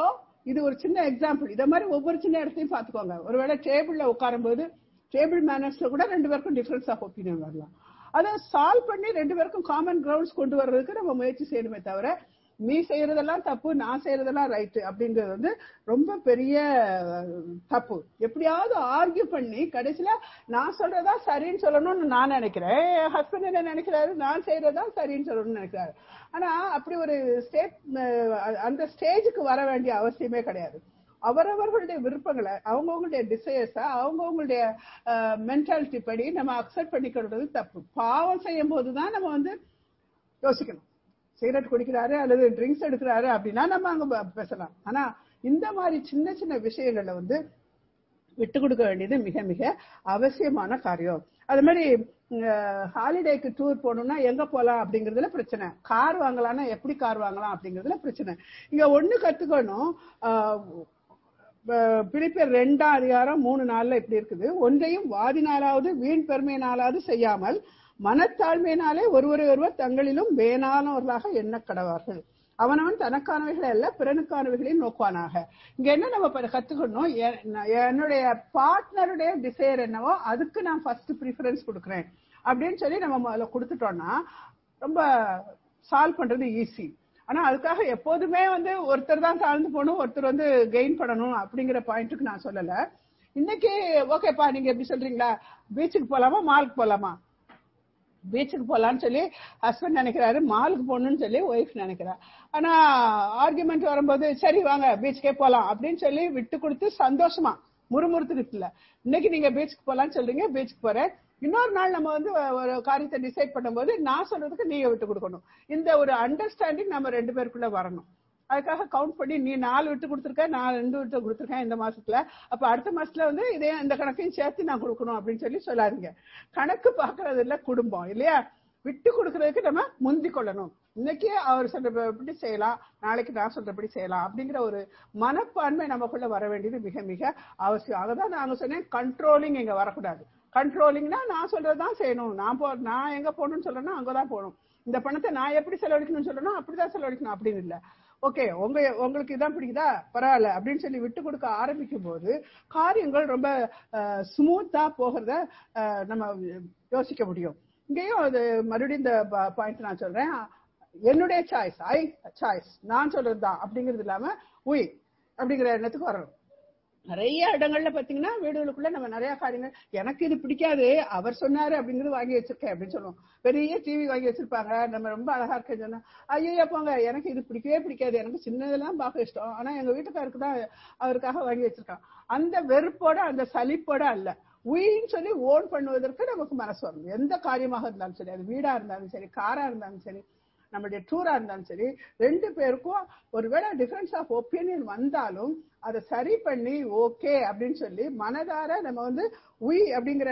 [SPEAKER 1] இது ஒரு சின்ன எக்ஸாம்பிள் இத மாதிரி ஒவ்வொரு சின்ன இடத்தையும் பாத்துக்கோங்க ஒருவேளை டேபிள்ல உட்காரும் போது டேபிள் மேனர்ஸ்ல கூட ரெண்டு பேருக்கும் டிஃபரன்ஸ் ஆஃப் ஒப்பீனியன் வரலாம் அதை சால்வ் பண்ணி ரெண்டு பேருக்கும் காமன் கிரவுண்ட்ஸ் கொண்டு வர்றதுக்கு நம்ம முயற்சி செய்யணுமே தவிர நீ செய்யறதெல்லாம் தப்பு நான் செய்யறதெல்லாம் ரைட்டு அப்படிங்கிறது வந்து ரொம்ப பெரிய தப்பு எப்படியாவது ஆர்கியூ பண்ணி கடைசியில நான் சொல்றதா சரின்னு சொல்லணும்னு நான் நினைக்கிறேன் என் ஹஸ்பண்ட் என்ன நினைக்கிறாரு நான் செய்யறதா சரின்னு சொல்லணும்னு நினைக்கிறாரு ஆனா அப்படி ஒரு ஸ்டேட் அந்த ஸ்டேஜுக்கு வர வேண்டிய அவசியமே கிடையாது அவரவர்களுடைய விருப்பங்களை அவங்கவுங்களுடைய டிசையர்ஸ அவங்கவுங்களுடைய மென்டாலிட்டி படி நம்ம அக்செப்ட் பண்ணிக்கிறது தப்பு பாவம் செய்யும் போதுதான் நம்ம வந்து யோசிக்கணும் சிகரெட் குடிக்கிறாரு அல்லது ட்ரிங்க்ஸ் எடுக்கிறாரு அப்படின்னா நம்ம அங்க பேசலாம் ஆனா இந்த மாதிரி சின்ன சின்ன விஷயங்கள்ல வந்து விட்டு கொடுக்க வேண்டியது மிக மிக அவசியமான காரியம் அது மாதிரி ஹாலிடேக்கு டூர் போகணும்னா எங்க போலாம் அப்படிங்கறதுல பிரச்சனை கார் வாங்கலாம்னா எப்படி கார் வாங்கலாம் அப்படிங்கறதுல பிரச்சனை இங்க ஒண்ணு கத்துக்கணும் பிலிப்பியர் ரெண்டாம் அதிகாரம் மூணு நாள்ல இப்படி இருக்குது ஒன்றையும் வாதினாலாவது வீண் பெருமையினாலாவது செய்யாமல் மனத்தாழ்மையினாலே ஒருவரை ஒருவர் தங்களிலும் வேணானவர்களாக எண்ண கடவார்கள் அவனவன் தனக்கானவைகளை அல்ல பிறனுக்கானவைகளையும் நோக்குவானாக இங்க என்ன நம்ம கத்துக்கணும் என்னுடைய பார்ட்னருடைய டிசையர் என்னவோ அதுக்கு நான் ஃபர்ஸ்ட் ப்ரிஃபரன்ஸ் கொடுக்குறேன் அப்படின்னு சொல்லி நம்ம முதல்ல கொடுத்துட்டோம்னா ரொம்ப சால்வ் பண்றது ஈஸி ஆனா அதுக்காக எப்போதுமே வந்து ஒருத்தர் தான் தாழ்ந்து போகணும் ஒருத்தர் வந்து கெயின் பண்ணணும் அப்படிங்கிற பாயிண்ட்டுக்கு நான் சொல்லல இன்னைக்கு ஓகேப்பா நீங்க எப்படி சொல்றீங்களா பீச்சுக்கு போலாமா மாலுக்கு போலாமா பீச்சுக்கு போலான்னு சொல்லி ஹஸ்பண்ட் நினைக்கிறாரு மாலுக்கு போகணும்னு சொல்லி ஒய்ஃப் நினைக்கிறா ஆனா ஆர்குமெண்ட் வரும்போது சரி வாங்க பீச்சுக்கே போலாம் அப்படின்னு சொல்லி விட்டு கொடுத்து சந்தோஷமா முறுமுறுத்துக்கிட்டு இல்ல இன்னைக்கு நீங்க பீச்சுக்கு போலான்னு சொல்றீங்க பீச்சுக்கு போறேன் இன்னொரு நாள் நம்ம வந்து ஒரு காரியத்தை டிசைட் பண்ணும்போது நான் சொல்றதுக்கு நீங்க விட்டு கொடுக்கணும் இந்த ஒரு அண்டர்ஸ்டாண்டிங் நம்ம ரெண்டு பேருக்குள்ள வரணும் அதுக்காக கவுண்ட் பண்ணி நீ நாலு விட்டு கொடுத்துருக்க நான் ரெண்டு விட்டு கொடுத்துருக்கேன் இந்த மாசத்துல அப்ப அடுத்த மாசத்துல வந்து இதே இந்த கணக்கையும் சேர்த்து நான் கொடுக்கணும் அப்படின்னு சொல்லி சொல்லாதீங்க கணக்கு பாக்குறது இல்ல குடும்பம் இல்லையா விட்டு கொடுக்கறதுக்கு நம்ம முந்தி கொள்ளணும் இன்னைக்கு அவர் சொல்றபடி செய்யலாம் நாளைக்கு நான் சொல்றபடி செய்யலாம் அப்படிங்கிற ஒரு மனப்பான்மை நமக்குள்ள வர வேண்டியது மிக மிக அவசியம் அதான் நாங்க சொன்னேன் கண்ட்ரோலிங் இங்க வரக்கூடாது கண்ட்ரோலிங்னா நான் சொல்றதுதான் செய்யணும் நான் போ நான் எங்க போகணும்னு சொல்றேன்னா அங்கதான் போகணும் இந்த பணத்தை நான் எப்படி செலவழிக்கணும்னு சொல்லணும் அப்படிதான் செலவழிக்கணும் அப்படின்னு இல்ல ஓகே உங்க உங்களுக்கு இதான் பிடிக்குதா பரவாயில்ல அப்படின்னு சொல்லி விட்டு கொடுக்க ஆரம்பிக்கும் போது காரியங்கள் ரொம்ப ஸ்மூத்தா போகிறத நம்ம யோசிக்க முடியும் இங்கேயும் அது மறுபடியும் இந்த பாயிண்ட் நான் சொல்றேன் என்னுடைய சாய்ஸ் ஐ சாய்ஸ் நான் சொல்றதுதான் அப்படிங்கிறது இல்லாம உய் அப்படிங்கிற எண்ணத்துக்கு வரணும் நிறைய இடங்கள்ல பாத்தீங்கன்னா வீடுகளுக்குள்ள நம்ம நிறைய காரியங்கள் எனக்கு இது பிடிக்காது அவர் சொன்னாரு அப்படிங்கிறது வாங்கி வச்சிருக்கேன் அப்படின்னு சொல்லுவோம் பெரிய டிவி வாங்கி வச்சிருப்பாங்க நம்ம ரொம்ப அழகா இருக்கேன்னு சொன்னா ஐயோ போங்க எனக்கு இது பிடிக்கவே பிடிக்காது எனக்கு சின்னதெல்லாம் பார்க்க இஷ்டம் ஆனா எங்க வீட்டுக்காருக்கு தான் அவருக்காக வாங்கி வச்சிருக்கான் அந்த வெறுப்போட அந்த சலிப்போட அல்ல உயின்னு சொல்லி ஓன் பண்ணுவதற்கு நமக்கு மனசு வரணும் எந்த காரியமாக இருந்தாலும் சரி அது வீடா இருந்தாலும் சரி காரா இருந்தாலும் சரி நம்மளுடைய டூரா இருந்தாலும் சரி ரெண்டு பேருக்கும் ஒருவேளை டிஃபரன்ஸ் ஆஃப் ஒப்பீனியன் வந்தாலும் அதை சரி பண்ணி ஓகே அப்படின்னு சொல்லி மனதார நம்ம வந்து உய் அப்படிங்கிற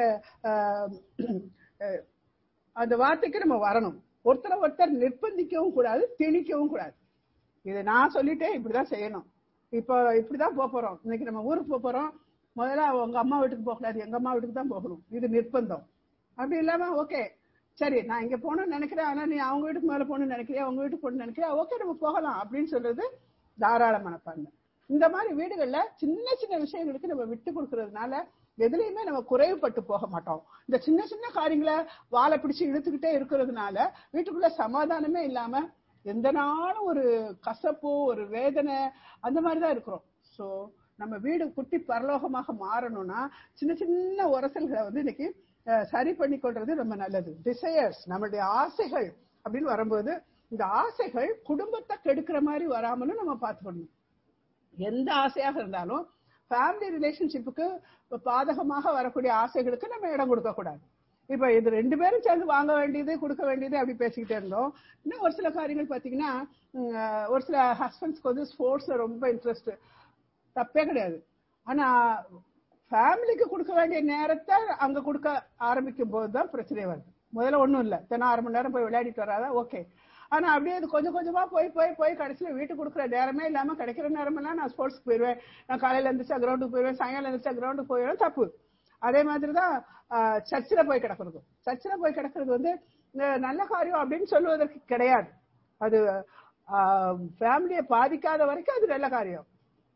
[SPEAKER 1] அந்த வார்த்தைக்கு நம்ம வரணும் ஒருத்தரை ஒருத்தர் நிர்பந்திக்கவும் கூடாது திணிக்கவும் கூடாது இது நான் சொல்லிட்டேன் இப்படிதான் செய்யணும் இப்போ இப்படிதான் போக போறோம் இன்னைக்கு நம்ம ஊருக்கு போக போறோம் முதல்ல உங்க அம்மா வீட்டுக்கு போக கூடாது எங்க அம்மா வீட்டுக்கு தான் போகணும் இது நிர்பந்தம் அப்படி இல்லாம ஓகே சரி நான் இங்க போகணும்னு நினைக்கிறேன் ஆனா நீ அவங்க வீட்டுக்கு மேல போகணும்னு நினைக்கிறியா உங்க வீட்டுக்கு போகணும்னு நினைக்கிறியா ஓகே நம்ம போகலாம் அப்படின்னு சொல்றது தாராள மனப்பான்மை இந்த மாதிரி வீடுகள்ல சின்ன சின்ன விஷயங்களுக்கு நம்ம விட்டு கொடுக்கறதுனால எதுலையுமே நம்ம குறைவுபட்டு போக மாட்டோம் இந்த சின்ன சின்ன காரியங்களை வாழை பிடிச்சு இழுத்துக்கிட்டே இருக்கிறதுனால வீட்டுக்குள்ள சமாதானமே இல்லாம எந்த நாளும் ஒரு கசப்பு ஒரு வேதனை அந்த மாதிரிதான் இருக்கிறோம் சோ நம்ம வீடு குட்டி பரலோகமாக மாறணும்னா சின்ன சின்ன உரசல்களை வந்து இன்னைக்கு சரி பண்ணி கொள்றது ரொம்ப நல்லது டிசையர்ஸ் நம்மளுடைய ஆசைகள் அப்படின்னு வரும்போது இந்த ஆசைகள் குடும்பத்தை கெடுக்கிற மாதிரி வராமலும் நம்ம பார்த்துக்கணும் எந்த ஆசையாக இருந்தாலும் ஃபேமிலி ரிலேஷன்ஷிப்புக்கு பாதகமாக வரக்கூடிய ஆசைகளுக்கு நம்ம இடம் கொடுக்க கூடாது இப்ப இது ரெண்டு பேரும் சேர்ந்து வாங்க வேண்டியது கொடுக்க வேண்டியது அப்படி பேசிக்கிட்டே இருந்தோம் இன்னும் ஒரு சில காரியங்கள் பாத்தீங்கன்னா ஒரு சில ஹஸ்பண்ட்ஸ்க்கு வந்து ஸ்போர்ட்ஸ்ல ரொம்ப இன்ட்ரெஸ்ட் தப்பே கிடையாது ஆனா ஃபேமிலிக்கு கொடுக்க வேண்டிய நேரத்தை அங்க கொடுக்க ஆரம்பிக்கும் போதுதான் பிரச்சனை வருது முதல்ல ஒண்ணும் இல்ல தினம் அரை மணி நேரம் போய் விளையாடிட்டு வராதா ஓகே ஆனா அப்படியே அது கொஞ்சம் கொஞ்சமா போய் போய் போய் கடைசியில வீட்டுக்கு கொடுக்குற நேரமே இல்லாம கிடைக்கிற நேரமெல்லாம் நான் ஸ்போர்ட்ஸ்க்கு போயிடுவேன் நான் காலையில இருந்துச்சா கிரவுண்டுக்கு போயிடுவேன் சாயங்காலம் இருந்துச்சா கிரவுண்டுக்கு போயிடுவேன் தப்பு அதே மாதிரிதான் சர்ச்சில் போய் கிடக்குறது சர்ச்சில் போய் கிடக்குறது வந்து நல்ல காரியம் அப்படின்னு சொல்லுவதற்கு கிடையாது அது ஃபேமிலியை பாதிக்காத வரைக்கும் அது நல்ல காரியம்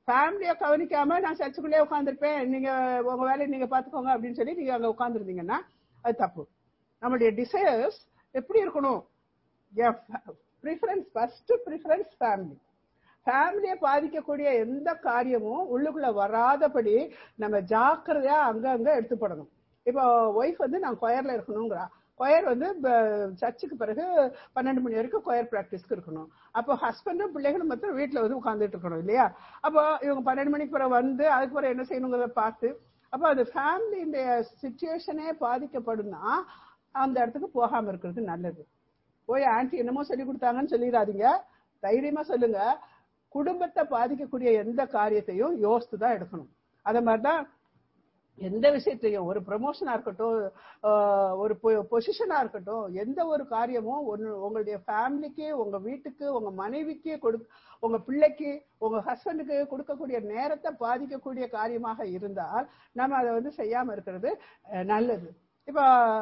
[SPEAKER 1] ஃபேமிலியை கவனிக்காம நான் சர்ச்சுக்குள்ளே உட்காந்துருப்பேன் நீங்க உங்க வேலையை நீங்க பாத்துக்கோங்க அப்படின்னு சொல்லி நீங்க அங்க உட்காந்துருந்தீங்கன்னா அது தப்பு நம்மளுடைய டிசைர்ஸ் எப்படி இருக்கணும் ப்ரிஃபரன்ஸ் ஃபர்ஸ்ட் ப்ரிஃபரன்ஸ் ஃபேமிலி ஃபேமிலியை பாதிக்கக்கூடிய எந்த காரியமும் உள்ளுக்குள்ள வராதபடி நம்ம ஜாக்கிரதையா அங்கங்க எடுத்துப்படணும் இப்போ ஒய்ஃப் வந்து நான் கொயர்ல இருக்கணுங்கிறா கொயர் வந்து சர்ச்சுக்கு பிறகு பன்னெண்டு மணி வரைக்கும் கொயர் ப்ராக்டிஸ்க்கு இருக்கணும் அப்போ ஹஸ்பண்டும் பிள்ளைகளும் மாத்திரம் வீட்டில் வந்து உட்காந்துட்டு இருக்கணும் இல்லையா அப்போ இவங்க பன்னெண்டு மணிக்கு பிறகு வந்து அதுக்கு பிறகு என்ன செய்யணுங்கிறத பார்த்து அப்போ அந்த ஃபேமிலியுடைய சுச்சுவேஷனே பாதிக்கப்படும்னா அந்த இடத்துக்கு போகாம இருக்கிறது நல்லது போய் ஆன்டி என்னமோ சொல்லி கொடுத்தாங்கன்னு சொல்லிடாதீங்க தைரியமா சொல்லுங்க குடும்பத்தை பாதிக்கக்கூடிய எந்த காரியத்தையும் யோசித்து தான் எடுக்கணும் அத மாதிரிதான் எந்த விஷயத்தையும் ஒரு ப்ரமோஷனா இருக்கட்டும் ஒரு பொசிஷனா இருக்கட்டும் எந்த ஒரு காரியமும் ஒன்னு உங்களுடைய ஃபேமிலிக்கு உங்க வீட்டுக்கு உங்க மனைவிக்கு கொடு உங்க பிள்ளைக்கு உங்க ஹஸ்பண்டுக்கு கொடுக்கக்கூடிய நேரத்தை பாதிக்கக்கூடிய காரியமாக இருந்தால் நம்ம அதை வந்து செய்யாம இருக்கிறது நல்லது இப்போ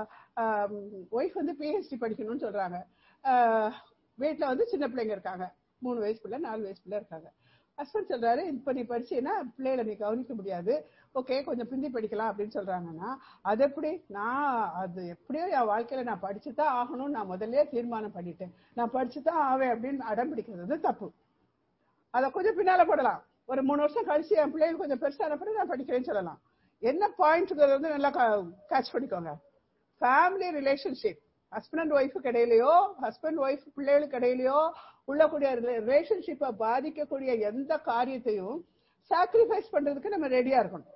[SPEAKER 1] ஒய்ஃப் வந்து பிஹெச்டி படிக்கணும்னு சொல்றாங்க வீட்டுல வந்து சின்ன பிள்ளைங்க இருக்காங்க மூணு வயசு பிள்ளை நாலு வயசு பிள்ளை இருக்காங்க ஹஸ்பண்ட் சொல்றாரு இப்ப நீ படிச்சீன்னா பிள்ளைகளை நீ கவனிக்க முடியாது ஓகே கொஞ்சம் பிந்தி படிக்கலாம் அப்படின்னு சொல்றாங்கன்னா அது எப்படி நான் அது எப்படியோ என் வாழ்க்கையில நான் படிச்சுதான் ஆகணும்னு நான் முதல்ல தீர்மானம் பண்ணிட்டேன் நான் படிச்சுதான் ஆவேன் அப்படின்னு அடம் பிடிக்கிறது தப்பு அதை கொஞ்சம் பின்னால போடலாம் ஒரு மூணு வருஷம் கழிச்சு என் பிள்ளைகள் கொஞ்சம் பெருசான பிறகு நான் படிக்கிறேன்னு சொல்லலாம் என்ன பாயிண்ட்ங்கிறது வந்து நல்லா கேட்ச் பண்ணிக்கோங்க ஃபேமிலி ரிலேஷன்ஷிப் ஹஸ்பண்ட் அண்ட் ஒய்ஃபுக்கு இடையிலையோ ஹஸ்பண்ட் ஒய்ஃப் பிள்ளைகளுக்கு இடையிலையோ உள்ளக்கூடிய ரிலேஷன்ஷிப்பை பாதிக்கக்கூடிய எந்த காரியத்தையும் சாக்ரிஃபைஸ் பண்றதுக்கு நம்ம ரெடியா இருக்கணும்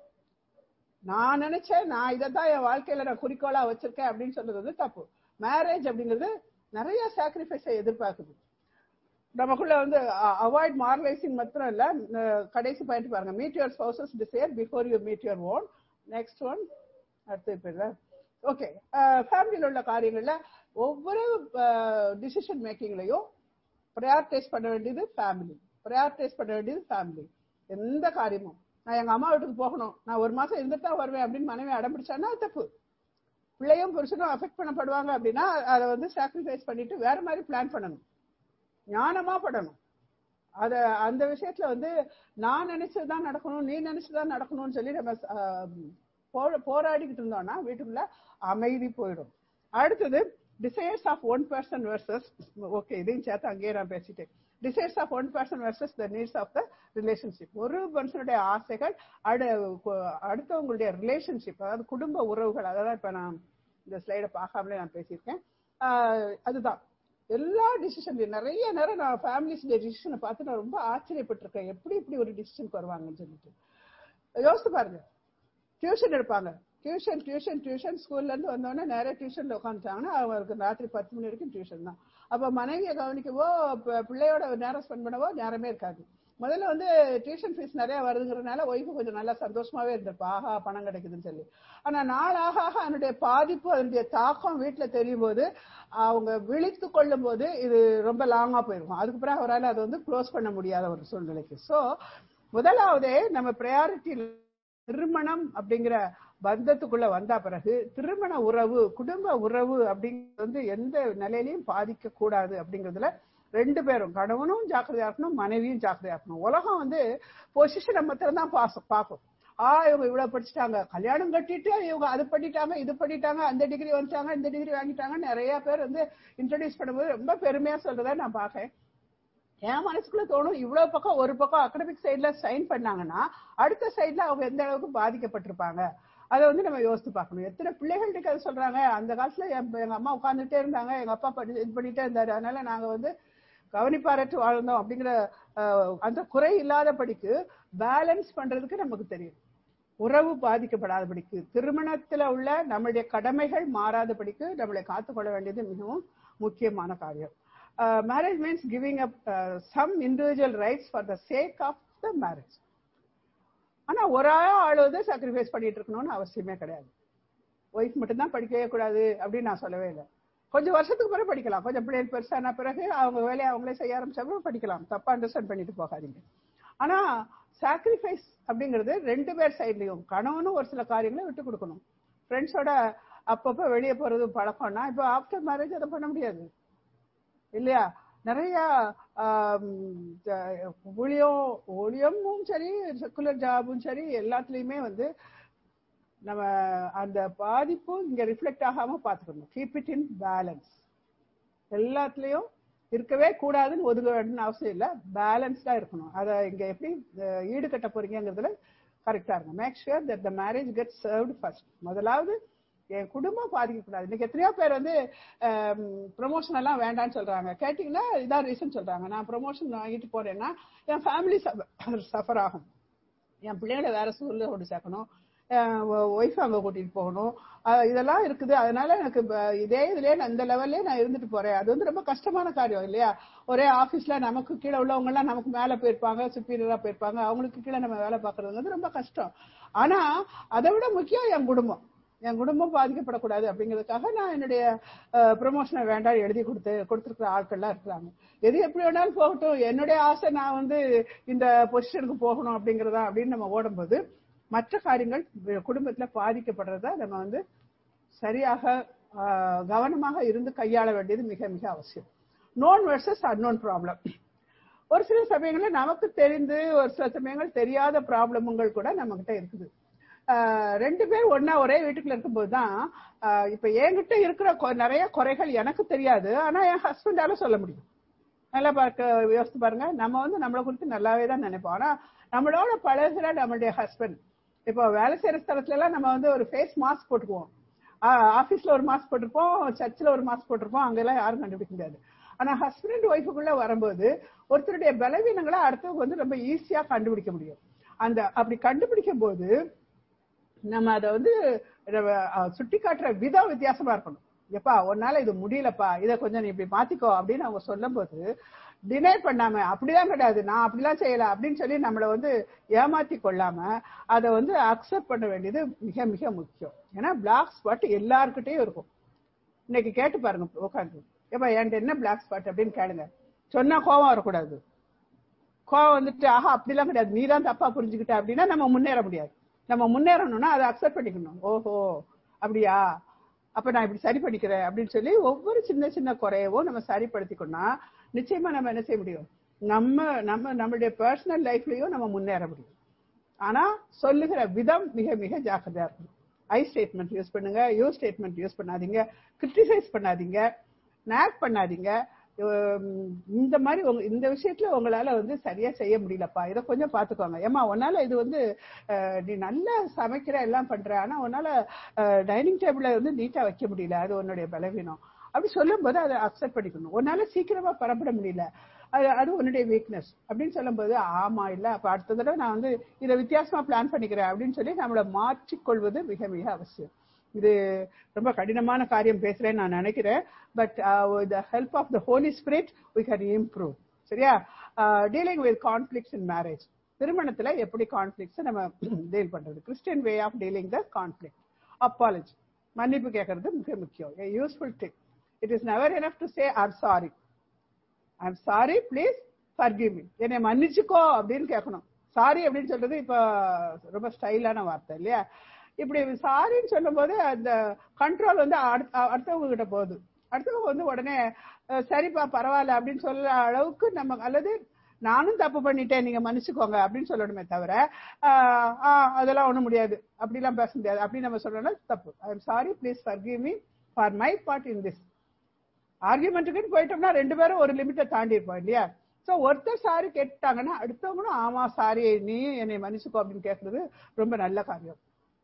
[SPEAKER 1] நான் நினைச்சேன் நான் இதை தான் என் வாழ்க்கையில நான் குறிக்கோளா வச்சிருக்கேன் அப்படின்னு சொல்றது வந்து தப்பு மேரேஜ் அப்படிங்கிறது நிறைய சாக்ரிஃபைஸை எதிர்பார்க்குது நமக்குள்ள வந்து அவாய்ட் மாரலைசிங் மாத்திரம் இல்ல கடைசி பாயிண்ட் பாருங்க meet your spouse's desire before you meet your own next one அடுத்து இப்போ ஓகே ஃபேமிலியில் உள்ள காரியங்கள்ல ஒவ்வொரு டிசிஷன் மேக்கிங்லையும் ப்ரையாரிட்டைஸ் பண்ண வேண்டியது ஃபேமிலி ப்ரையாரிட்டைஸ் பண்ண வேண்டியது ஃபேமிலி எந்த காரியமும் நான் எங்க அம்மா வீட்டுக்கு போகணும் நான் ஒரு மாசம் இருந்துட்டு தான் வருவேன் அப்படின்னு மனைவி அடம்பிடிச்சான்னா தப்பு பிள்ளையும் புருஷனும் அஃபெக்ட் பண்ணப்படுவாங்க அப்படின்னா அதை வந்து சாக்ரிஃபைஸ் பண்ணிட்டு வேற மாதிரி பிளான் பண்ணணும் ஞானமா படணும் அத அந்த விஷயத்துல வந்து நான் நினைச்சதுதான் நடக்கணும் நீ நினைச்சதுதான் நடக்கணும்னு சொல்லி நம்ம போராடிக்கிட்டு இருந்தோம்னா வீட்டுக்குள்ள அமைதி போயிடும் அடுத்தது desires of one person versus okay இதையும் சேர்த்து அங்கேயே நான் பேசிட்டேன் desires of one person versus the needs of the relationship ஒரு மனுஷனுடைய ஆசைகள் அடு அடுத்தவங்களுடைய ரிலேஷன்ஷிப் அதாவது குடும்ப உறவுகள் அதான் இப்ப நான் இந்த ஸ்லைடை பார்க்காமலே நான் பேசியிருக்கேன் அதுதான் எல்லா டிசிஷன்லையும் நிறைய நேரம் நான் ஃபேமிலிஸ் டிசிஷனை பார்த்து நான் ரொம்ப ஆச்சரியப்பட்டிருக்கேன் எப்படி இப்படி ஒரு டிசிஷனுக்கு வருவாங்கன்னு சொல்லிட்டு யோசித்து பாருங்க டியூஷன் எடுப்பாங்க டியூஷன் டியூஷன் டியூஷன் ஸ்கூல்ல இருந்து வந்தோடனே நிறைய டியூஷன்ல உட்காந்துட்டாங்கன்னா அவங்களுக்கு ராத்திரி பத்து மணி வரைக்கும் டியூஷன் தான் அப்ப மனைவியை கவனிக்கவோ பிள்ளையோட நேரம் ஸ்பெண்ட் பண்ணவோ நேரமே இருக்காது முதல்ல வந்து டியூஷன் ஃபீஸ் நிறைய வருதுங்கிறதுனால ஒய்ஃபு கொஞ்சம் நல்லா சந்தோஷமாவே இருந்திருப்பா ஆஹா பணம் கிடைக்குதுன்னு சொல்லி ஆனா நாளாக ஆக அதனுடைய பாதிப்பு அதனுடைய தாக்கம் வீட்டுல தெரியும் போது அவங்க விழித்து கொள்ளும் போது இது ரொம்ப லாங்கா போயிருக்கும் அதுக்கு பிறகு அவரால் அதை வந்து க்ளோஸ் பண்ண முடியாத ஒரு சூழ்நிலைக்கு சோ முதலாவதே நம்ம ப்ரையாரிட்டி திருமணம் அப்படிங்கிற பந்தத்துக்குள்ள வந்த பிறகு திருமண உறவு குடும்ப உறவு அப்படிங்கிறது வந்து எந்த நிலையிலையும் பாதிக்க கூடாது அப்படிங்கிறதுல ரெண்டு பேரும் கணவனும் ஜாக்கிரதையா இருக்கணும் மனைவியும் ஜாக்கிரதையா இருக்கணும் உலகம் வந்து பொசிஷனை மாத்திரம் தான் பாசம் பார்க்கும் ஆ இவங்க இவ்வளவு படிச்சுட்டாங்க கல்யாணம் கட்டிட்டு இவங்க அது பண்ணிட்டாங்க இது பண்ணிட்டாங்க அந்த டிகிரி வந்துட்டாங்க இந்த டிகிரி வாங்கிட்டாங்க நிறைய பேர் வந்து இன்ட்ரடியூஸ் பண்ணும்போது ரொம்ப பெருமையா சொல்றதா நான் பாக்கேன் என் மனசுக்குள்ள தோணும் இவ்வளவு பக்கம் ஒரு பக்கம் அகடமிக் சைட்ல சைன் பண்ணாங்கன்னா அடுத்த சைட்ல அவங்க எந்த அளவுக்கு பாதிக்கப்பட்டிருப்பாங்க அதை வந்து நம்ம யோசித்து பார்க்கணும் எத்தனை பிள்ளைகள்கிட்ட அதை சொல்றாங்க அந்த காலத்துல எங்க அம்மா உட்காந்துட்டே இருந்தாங்க எங்க அப்பா படி இது பண்ணிட்டே இருந்தாரு அதனால நாங்க வந்து கவனிப்பாரற்று வாழ்ந்தோம் அப்படிங்கிற அந்த குறை இல்லாதபடிக்கு பேலன்ஸ் பண்றதுக்கு நமக்கு தெரியும் உறவு பாதிக்கப்படாதபடிக்கு திருமணத்துல உள்ள நம்மளுடைய கடமைகள் மாறாதபடிக்கு நம்மளை காத்துக்கொள்ள வேண்டியது மிகவும் முக்கியமான காரியம் marriage means giving up some individual rights for the sake of the marriage ஆனா ஒரு ஆள் வந்து சாக்ரிஃபைஸ் பண்ணிட்டு இருக்கணும்னு அவசியமே கிடையாது ஒய்ஃப் மட்டும்தான் படிக்கவே கூடாது அப்படின்னு நான் சொல்லவே இல்லை கொஞ்சம் வருஷத்துக்கு பிறகு படிக்கலாம் கொஞ்சம் பிள்ளைகள் பெருசான பிறகு அவங்க வேலையை அவங்களே செய்ய ஆரம்பிச்சப்ப படிக்கலாம் தப்பா அண்டர்ஸ்டாண்ட் பண்ணிட்டு போகாதீங்க ஆனா சாக்ரிஃபைஸ் அப்படிங்கிறது ரெண்டு பேர் சைட்லயும் கணவனும் ஒரு சில காரியங்களை விட்டு கொடுக்கணும் ஃப்ரெண்ட்ஸோட அப்பப்போ வெளியே போறது பழக்கம்னா இப்போ ஆஃப்டர் மேரேஜ் அதை பண்ண முடியாது இல்லையா நிறைய ஆம், ஜ- ஊழியம் ஊழியமும் சரி செக்குலர் ஜாபும் சரி எல்லாத்துலயுமே வந்து நம்ம அந்த பாதிப்பு இங்க ரிஃப்ளெக்ட் ஆகாம பாத்துக்கணும் கீப் இட் இன் பேலன்ஸ் எல்லாத்துலயும் இருக்கவே கூடாதுன்னு ஒதுங்க வேண்டும்னு அவசியம் இல்ல பேலன்ஸ்டா இருக்கணும் அதை இங்க எப்படி அஹ், ஈடுகட்ட போறீங்கிறதுல கரெக்டா இருக்கும் make sure that the marriage get served first முதலாவது என் குடும்பம் பாதிக்கக்கூடாது இன்னைக்கு எத்தனையோ பேர் வந்து ப்ரொமோஷன் எல்லாம் வேண்டாம்னு சொல்றாங்க கேட்டீங்கன்னா இதான் ரீசன் சொல்றாங்க நான் ப்ரொமோஷன் வாங்கிட்டு போறேன்னா என் ஃபேமிலி சஃபர் ஆகும் என் பிள்ளைங்களை வேற ஸ்கூல்ல கொண்டு சேர்க்கணும் ஒய்ஃப் அங்க கூட்டிட்டு போகணும் அஹ் இதெல்லாம் இருக்குது அதனால எனக்கு ப- இதே இதுலயே நான் இந்த லெவல்லே நான் இருந்துட்டு போறேன் அது வந்து ரொம்ப கஷ்டமான காரியம் இல்லையா ஒரே ஆபீஸ்ல நமக்கு கீழே உள்ளவங்க எல்லாம் நமக்கு மேல போயிருப்பாங்க சுப்பீரியரா போயிருப்பாங்க அவங்களுக்கு கீழே நம்ம வேலை பார்க்கறது வந்து ரொம்ப கஷ்டம் ஆனா அதை விட முக்கியம் என் குடும்பம் என் குடும்பம் பாதிக்கப்படக்கூடாது அப்படிங்கிறதுக்காக நான் என்னுடைய ப்ரொமோஷனை வேண்டாம் எழுதி கொடுத்து கொடுத்துருக்கிற ஆட்கள்லாம் இருக்கிறாங்க எது எப்படி வேணாலும் போகட்டும் என்னுடைய ஆசை நான் வந்து இந்த பொசிஷனுக்கு போகணும் அப்படிங்கறதா அப்படின்னு நம்ம ஓடும்போது மற்ற காரியங்கள் வி- குடும்பத்துல பாதிக்கப்படுறத நம்ம வந்து சரியாக ஆஹ், கவனமாக இருந்து கையாள வேண்டியது மிக மிக அவசியம் நோன் வெர்சஸ் அன்னோன் ப்ராப்ளம் ஒரு சில சமயங்கள்ல நமக்கு தெரிந்து ஒரு சில சமயங்கள் தெரியாத ப்ராப்ளமுங்கள் கூட நம்ம கிட்ட இருக்குது ஆஹ் ரெண்டு பேர் ஒண்ணா ஒரே வீட்டுக்குள்ள இருக்கும்போது தான் ஆஹ் இப்ப என்கிட்ட இருக்கிற கொ- நிறைய குறைகள் எனக்கு தெரியாது ஆனா என் ஹஸ்பண்டால சொல்ல முடியும் நல்லா பார்க்க யோசித்து பாருங்க நம்ம வந்து நம்மளை குறித்து நல்லாவே தான் நினைப்போம் ஆனா நம்மளோட பழகுற நம்மளுடைய ஹஸ்பண்ட் இப்போ வேலை செய்யற ஸ்தலத்துல எல்லாம் நம்ம வந்து ஒரு ஃபேஸ் மாஸ்க் போட்டுக்குவோம் ஆபீஸ்ல ஒரு மாஸ்க் போட்டிருப்போம் சர்ச்சில் ஒரு மாஸ்க் போட்டிருப்போம் அங்கெல்லாம் யாரும் கண்டுபிடிக்க முடியாது ஆனா ஹஸ்பண்ட் ஒய்ஃபுக்குள்ள வரும்போது ஒருத்தருடைய பலவீனங்களை அடுத்தவங்க வந்து ரொம்ப ஈஸியா கண்டுபிடிக்க முடியும் அந்த அப்படி கண்டுபிடிக்கும் போது நம்ம அதை வந்து சுட்டி காட்டுற விதம் வித்தியாசமா இருக்கணும் எப்பா உன்னால இது முடியலப்பா இதை கொஞ்சம் நீ இப்படி மாத்திக்கோ அப்படின்னு அவங்க சொல்லும் போது டினை பண்ணாம அப்படிலாம் கிடையாது நான் அப்படிலாம் செய்யல அப்படின்னு சொல்லி நம்மளை வந்து ஏமாத்தி கொள்ளாம அதை வந்து அக்செப்ட் பண்ண வேண்டியது மிக மிக முக்கியம் ஏன்னா பிளாக் ஸ்பாட் எல்லாருக்கிட்டையும் இருக்கும் இன்னைக்கு கேட்டு பாருங்க உட்காந்து ஏப்பா என்கிட்ட என்ன பிளாக் ஸ்பாட் அப்படின்னு கேளுங்க சொன்னா கோவம் வரக்கூடாது கோவம் வந்துட்டு ஆஹா அப்படிலாம் கிடையாது நீ தான் தப்பா புரிஞ்சுக்கிட்ட அப்படின்னா நம்ம முன்னேற முடியாது நம்ம முன்னேறணும்னா அதை அக்செப்ட் பண்ணிக்கணும் ஓஹோ அப்படியா அப்ப நான் இப்படி சரி பண்ணிக்கிறேன் அப்படின்னு சொல்லி ஒவ்வொரு சின்ன சின்ன குறையவும் நம்ம சரிப்படுத்திக்கணும்னா நிச்சயமா நம்ம என்ன செய்ய முடியும் நம்ம நம்ம நம்மளுடைய பர்சனல் லைஃப்லயும் நம்ம முன்னேற முடியும் ஆனா சொல்லுகிற விதம் மிக மிக ஜாக்கிரதையா இருக்கணும் ஐ ஸ்டேட்மெண்ட் யூஸ் பண்ணுங்க யூ ஸ்டேட்மெண்ட் யூஸ் பண்ணாதீங்க கிரிட்டிசைஸ் பண்ணாதீங்க நேக் பண்ணாதீங்க உம், இந்த மாதிரி உங்க இந்த விஷயத்துல உங்களால வந்து சரியா செய்ய முடியலப்பா இதை கொஞ்சம் பாத்துக்கோங்க ஏமா உன்னால இது வந்து அஹ், நீ நல்லா சமைக்கிற எல்லாம் பண்ற ஆனா உன்னால டைனிங் டேபிள வந்து நீட்டா வைக்க முடியல அது உன்னுடைய பலவீனம் அப்படி சொல்லும் போது அதை அக்செப்ட் பண்ணிக்கணும் உன்னால சீக்கிரமா பரப்பிட முடியல அது அது உன்னுடைய வீக்னஸ் அப்படின்னு சொல்லும்போது ஆமா இல்ல அப்ப அடுத்த தடவை நான் வந்து இதை வித்தியாசமா பிளான் பண்ணிக்கிறேன் அப்படின்னு சொல்லி நம்மளை மாற்றிக்கொள்வது மிக மிக அவசியம் இது ரொம்ப கடினமான காரியம் பேசுறேன்னு நான் நினைக்கிறேன் but the help of the Holy Spirit we can improve சரியா dealing with conflicts in marriage திருமணத்துல எப்படி கான்ஃபிளிக்ஸ் நம்ம டீல் பண்றது Christian way of dealing the conflict apology மன்னிப்பு கேட்கறது மிக முக்கியம் useful tip it is never enough to say I'm sorry I'm sorry please forgive me என்னை மன்னிச்சுக்கோ அப்படின்னு கேட்கணும் சாரி அப்படின்னு சொல்றது இப்ப ரொம்ப ஸ்டைலான வார்த்தை இல்லையா இப்படி சாரின்னு சொல்லும்போது அந்த கண்ட்ரோல் வந்து அடுத்த- அடுத்தவங்க கிட்ட போகுது அடுத்தவங்க வந்து உடனே அஹ், சரிப்பா பரவாயில்ல அப்படின்னு சொல்ற அளவுக்கு நம்ம அல்லது நானும் தப்பு பண்ணிட்டேன் நீங்க மன்னிச்சுக்கோங்க அப்படின்னு சொல்லணுமே தவிர ஆஹ், ஆஹ், அதெல்லாம் ஒண்ணும் முடியாது அப்படிலாம் பேச முடியாது அப்படின்னு நம்ம சொல்லணும் தப்பு I am sorry please forgive me for my part in this ஆர்குமெண்ட்டுக்குன்னு போயிட்டோம்னா ரெண்டு பேரும் ஒரு லிமிட்டை தாண்டி இருப்போம் இல்லையா சோ ஒருத்தர் சாரி கேட்டாங்கன்னா அடுத்தவங்களும் ஆமா சாரி நீ என்னை மன்னிச்சுக்கோ அப்படின்னு கேட்கறது ரொம்ப நல்ல காரியம்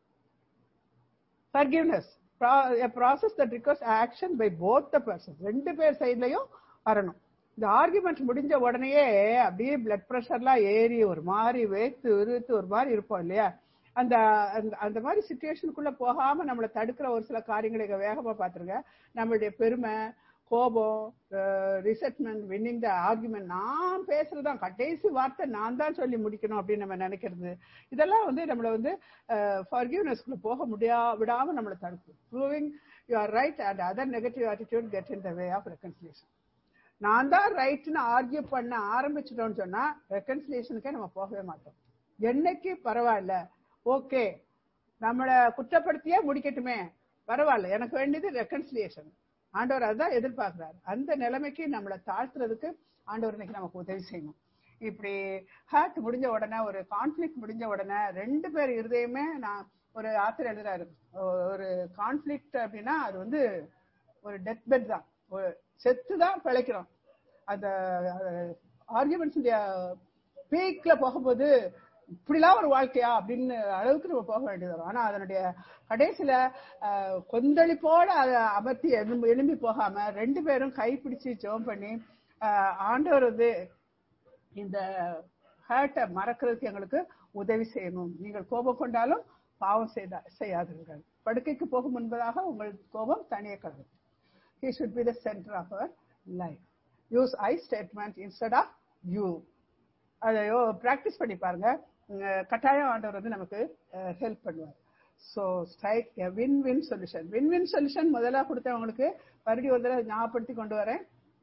[SPEAKER 1] forgiveness Pro- a process that requires action by both the persons ரெண்டு பேர் சைட்லயும் வரணும் இந்த ஆர்குமெண்ட் முடிஞ்ச உடனேயே அப்படியே பிளட் ப்ரெஷர்லாம் ஏறி ஒரு மாதிரி வேத்து விறுத்து ஒரு மாதிரி இருப்போம் இல்லையா அந்த அந்த- அந்த மாதிரி சுச்சுவேஷனுக்குள்ள போகாம நம்மளை தடுக்கிற ஒரு சில காரியங்களை இங்க வேகமா பாத்துருங்க நம்மளுடைய பெருமை கோபம் ரிசெட்மெண்ட் வின்னிங் த ஆர்குமெண்ட் நான் பேசுறதுதான் கடைசி வார்த்தை நான் தான் சொல்லி முடிக்கணும் அப்படின்னு நம்ம நினைக்கிறது இதெல்லாம் வந்து நம்மள வந்து ஃபர்கிவ்னஸ்க்குள்ள போக முடியா விடாம நம்மளை தடுக்கும் proving you are right and other negative attitude get in the way of reconciliation நான் தான் ரைட்னு ஆர்கியூ பண்ண ஆரம்பிச்சிட்டோம்னு சொன்னா ரெக்கன்சிலேஷனுக்கே நம்ம போகவே மாட்டோம் என்னைக்கு பரவாயில்ல ஓகே நம்மளை குற்றப்படுத்தியே முடிக்கட்டுமே பரவாயில்ல எனக்கு வேண்டியது ரெக்கன்சிலியேஷன் ஆண்டவர் அதுதான் எதிர்பார்க்கிறாரு அந்த நிலைமைக்கு நம்மளை தாழ்த்துறதுக்கு ஆண்டவர் இன்னைக்கு நமக்கு உதவி செய்யணும் இப்படி ஹேர்ட் முடிஞ்ச உடனே ஒரு கான்ஃபிளிக் முடிஞ்ச உடனே ரெண்டு பேர் இருதயமே நான் ஒரு ஆத்தர் எழுதுறாரு ஒரு கான்ஃபிளிக்ட் அப்படின்னா அது வந்து ஒரு டெத் பெட் தான் ஒரு செத்து தான் பிழைக்கிறோம் அந்த ஆர்குமெண்ட்ஸ் பீக்ல போகும்போது இப்படிலாம் ஒரு வாழ்க்கையா அப்படின்னு அளவுக்கு நம்ம போக வேண்டியது வரும் ஆனா அதனுடைய கடைசியில அஹ், கொந்தளிப்போட அதை அமர்த்தி எழும்பி எழும்பி போகாம ரெண்டு பேரும் கைப்பிடிச்சு ஜெபம் பண்ணி அஹ், ஆண்டவர் வந்து இந்த ஹேர்ட்டை மறக்கிறதுக்கு எங்களுக்கு உதவி செய்யணும் நீங்கள் கோபம் கொண்டாலும் பாவம் செய்தா செய்யாதீர்கள் படுக்கைக்கு போகும் முன்பதாக உங்கள் கோபம் தனியே கழுவும் he should be the center of our life use i statement instead of you அதை ப்ராக்டிஸ் பண்ணி பாருங்க உம், கட்டாயம் ஆண்டவர் வந்து நமக்கு ஹெல்ப் பண்ணுவார் so strike win win solution win win solution முதல்ல கொடுத்தவங்களுக்கு மறுபடியும் ஒரு தடவை ஞாபகப்படுத்தி கொண்டு வரேன்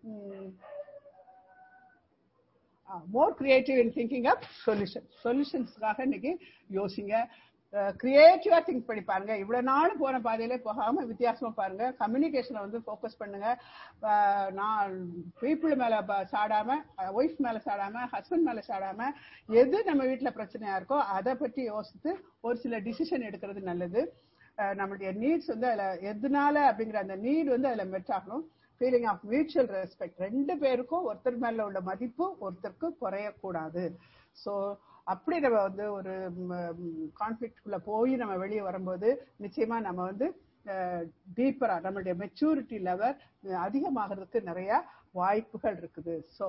[SPEAKER 1] more creative in thinking up solution சொல்யூஷன்ஸ்க்காக இன்னைக்கு யோசிங்க கிரியேட்டிவா திங்க் பண்ணி பாருங்க இவ்வளவு நாள் போன பாதையிலே போகாம வித்தியாசமா பாருங்க கம்யூனிகேஷனை வந்து ஃபோக்கஸ் பண்ணுங்க அஹ், நான் பீப்புள் மேல ப- சாடாம ஒய்ஃப் மேல சாடாம ஹஸ்பண்ட் மேல சாடாம எது நம்ம வீட்டுல பிரச்சனையா இருக்கோ அதை பற்றி யோசித்து ஒரு சில டிசிஷன் எடுக்கிறது நல்லது அஹ், நம்மளுடைய நீட்ஸ் வந்து அதுல எதனால அப்படிங்கிற அந்த நீட் வந்து அதுல மெட் ஆகணும் ஃபீலிங் ஆஃப் மியூச்சுவல் ரெஸ்பெக்ட் ரெண்டு பேருக்கும் ஒருத்தர் மேல உள்ள மதிப்பு ஒருத்தருக்கு குறையக்கூடாது ஸோ அப்படி நம்ம வந்து ஒரு கான்ஃபிளிக்ட்குள்ள போய் நம்ம வெளியே வரும்போது நிச்சயமா நம்ம வந்து டீப்பரா நம்மளுடைய மெச்சூரிட்டி லெவல் அதிகமாகிறதுக்கு நிறைய வாய்ப்புகள் இருக்குது ஸோ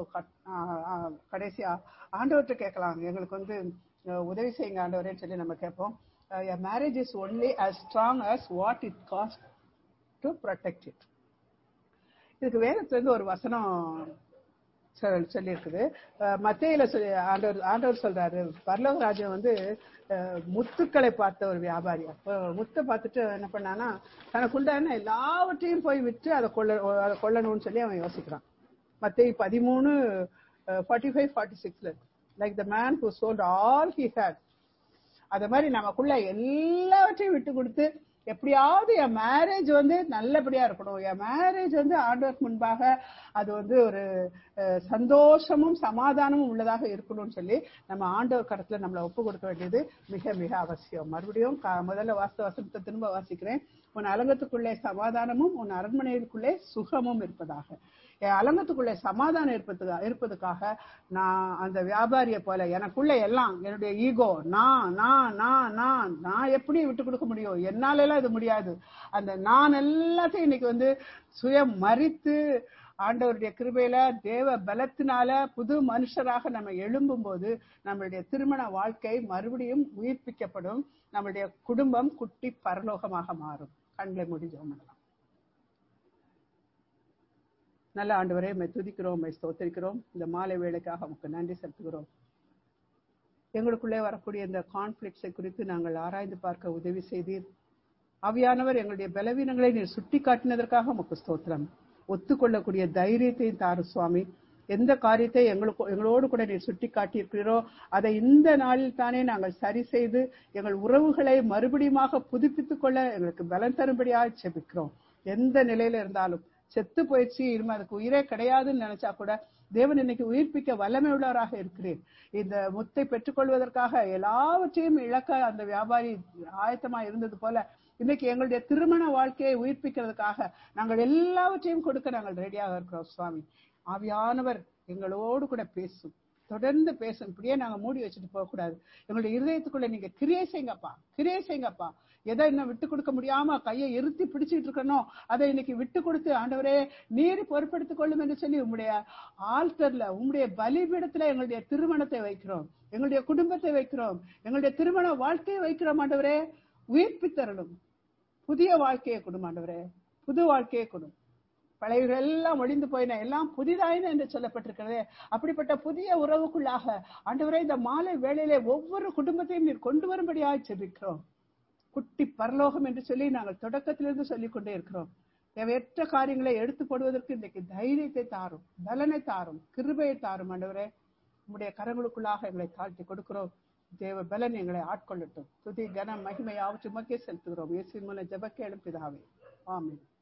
[SPEAKER 1] கடைசியா ஆண்டவர்கிட்ட கேட்கலாம் எங்களுக்கு வந்து அஹ், உதவி செய்யுங்க ஆண்டவரேன்னு சொல்லி நம்ம கேட்போம் marriage is only as strong as what it cost to protect it இதுக்கு வேதத்துல இருந்து ஒரு வசனம் சொல்- சொல்லியிருக்குது அஹ் மத்தேயில சொல்லி ஆண்டவர் ஆண்டவர் சொல்றாரு பரலோக ராஜ்யம் வந்து அஹ், முத்துக்களை பார்த்த ஒரு வியாபாரி அப்போ முத்தை பார்த்துட்டு என்ன பண்ணானா தனக்குண்டான எல்லாவற்றையும் போய் விற்று அதை கொள்ள அதை கொள்ளணும்னு சொல்லி அவன் யோசிக்கிறான் மத்தேயு பதிமூணு ஃபார்ட்டி ஃபைவ் ஃபார்ட்டி சிக்ஸ்ல like the man who sold all he had அத மாதிரி நமக்குள்ள எல்லாவற்றையும் விட்டு கொடுத்து எப்படியாவது என் மேரேஜ் வந்து நல்லபடியா இருக்கணும் என் மேரேஜ் வந்து ஆண்டவருக்கு முன்பாக அது வந்து ஒரு அஹ், சந்தோஷமும் சமாதானமும் உள்ளதாக இருக்கணும்னு சொல்லி நம்ம ஆண்டவர் கருத்துல நம்மளை ஒப்பு கொடுக்க வேண்டியது மிக மிக அவசியம் மறுபடியும் கா- முதல்ல வாஸ்த வசனத்தை திரும்ப வாசிக்கிறேன் உன் அலங்கத்துக்குள்ளே சமாதானமும் உன் அரண்மனைக்குள்ளே சுகமும் இருப்பதாக என் அலங்கத்துக்குள்ளே சமாதானம் இருப்பதுக்கா இருப்பதுக்காக நான் அந்த வியாபாரியை போல எனக்குள்ள எல்லாம் என்னுடைய ஈகோ நான் நான் நான் நான் நான் எப்படி விட்டு கொடுக்க முடியும் என்னால எல்லாம் இது முடியாது அந்த நான் எல்லாத்தையும் இன்னைக்கு வந்து சுயம் மறித்து ஆண்டவருடைய கிருபையில தேவ பலத்தினால புது மனுஷராக நம்ம எழும்பும் போது நம்மளுடைய திருமண வாழ்க்கை மறுபடியும் உயிர்ப்பிக்கப்படும் நம்மளுடைய குடும்பம் குட்டி பரலோகமாக மாறும் கண்களை மூடி ஜெபம் பண்ணலாம் நல்ல ஆண்டவரே உம்மை துதிக்கிறோம் உம்மை ஸ்தோத்திரிக்கிறோம் இந்த மாலை வேளைக்காக உமக்கு நன்றி செலுத்துகிறோம் எங்களுக்குள்ளே வரக்கூடிய இந்த கான்ஃபிளிக்ஸை குறித்து நாங்கள் ஆராய்ந்து பார்க்க உதவி செய்தீர் ஆவியானவர் எங்களுடைய பலவீனங்களை நீர் சுட்டி காட்டினதற்காக உமக்கு ஸ்தோத்திரம் ஒத்துக்கொள்ளக்கூடிய தைரியத்தையும் தாரு சுவாமி எந்த காரியத்தை எங்களுக்கு எங்களோடு கூட நீர் சுட்டி காட்டியிருக்கிறீரோ அதை இந்த நாளில் தானே நாங்கள் சரி செய்து எங்கள் உறவுகளை மறுபடியுமாக புதுப்பித்துக் கொள்ள எங்களுக்கு பலம் தரும்படியாக செபிக்கிறோம் எந்த நிலையில இருந்தாலும் செத்து போயிடுச்சு இனிமே அதுக்கு உயிரே கிடையாதுன்னு நினைச்சா கூட தேவன் இன்னைக்கு உயிர்ப்பிக்க வல்லமை உள்ளவராக இருக்கிறேன் இந்த முத்தை பெற்றுக்கொள்வதற்காக எல்லாவற்றையும் இழக்க அந்த வியாபாரி ஆயத்தமா இருந்தது போல இன்னைக்கு எங்களுடைய திருமண வாழ்க்கையை உயிர்ப்பிக்கிறதுக்காக நாங்கள் எல்லாவற்றையும் கொடுக்க நாங்கள் ரெடியாக இருக்கிறோம் சுவாமி ஆவியானவர் எங்களோடு கூட பேசும் தொடர்ந்து பேசும் இப்படியே நாங்க மூடி வச்சுட்டு போக கூடாது எங்களுடைய இருதயத்துக்குள்ள நீங்க கிரியை செய்யுங்கப்பா கிரியை செய்யுங்கப்பா எதை இன்னும் விட்டு கொடுக்க முடியாம கையை இருத்தி பிடிச்சிட்டு இருக்கணும் அதை இன்னைக்கு விட்டு கொடுத்து ஆண்டவரே நீர் பொறுப்படுத்திக் கொள்ளும் என்று சொல்லி உங்களுடைய ஆல்டர்ல உங்களுடைய பலிபீடத்துல எங்களுடைய திருமணத்தை வைக்கிறோம் எங்களுடைய குடும்பத்தை வைக்கிறோம் எங்களுடைய திருமண வாழ்க்கையை வைக்கிறோம் ஆண்டவரே உயிர்ப்பித்தரணும் புதிய வாழ்க்கையை கொடும் ஆண்டவரே புது வாழ்க்கையை கொடும் பழையவர்கள் எல்லாம் ஒழிந்து போயின எல்லாம் புதிதாயின என்று சொல்லப்பட்டிருக்கிறது அப்படிப்பட்ட புதிய உறவுக்குள்ளாக ஆண்டவரே இந்த மாலை வேளையிலே ஒவ்வொரு குடும்பத்தையும் நீர் கொண்டு வரும்படியாக செபிக்கிறோம் குட்டி பரலோகம் என்று சொல்லி நாங்கள் தொடக்கத்திலிருந்து சொல்லிக் கொண்டே இருக்கிறோம் தேவையற்ற காரியங்களை எடுத்து போடுவதற்கு இன்றைக்கு தைரியத்தை தாரும் பலனை தாரும் கிருபையை தாரும் ஆண்டவரே உம்முடைய கரங்களுக்குள்ளாக எங்களை தாழ்த்தி கொடுக்கிறோம் தேவ பலன் எங்களை ஆட்கொள்ளட்டும் துதி கன மகிமை ஆவற்று மக்கே செலுத்துகிறோம் இயேசு மூலம் ஜெபக்கேளும் பிதாவே ஆமென்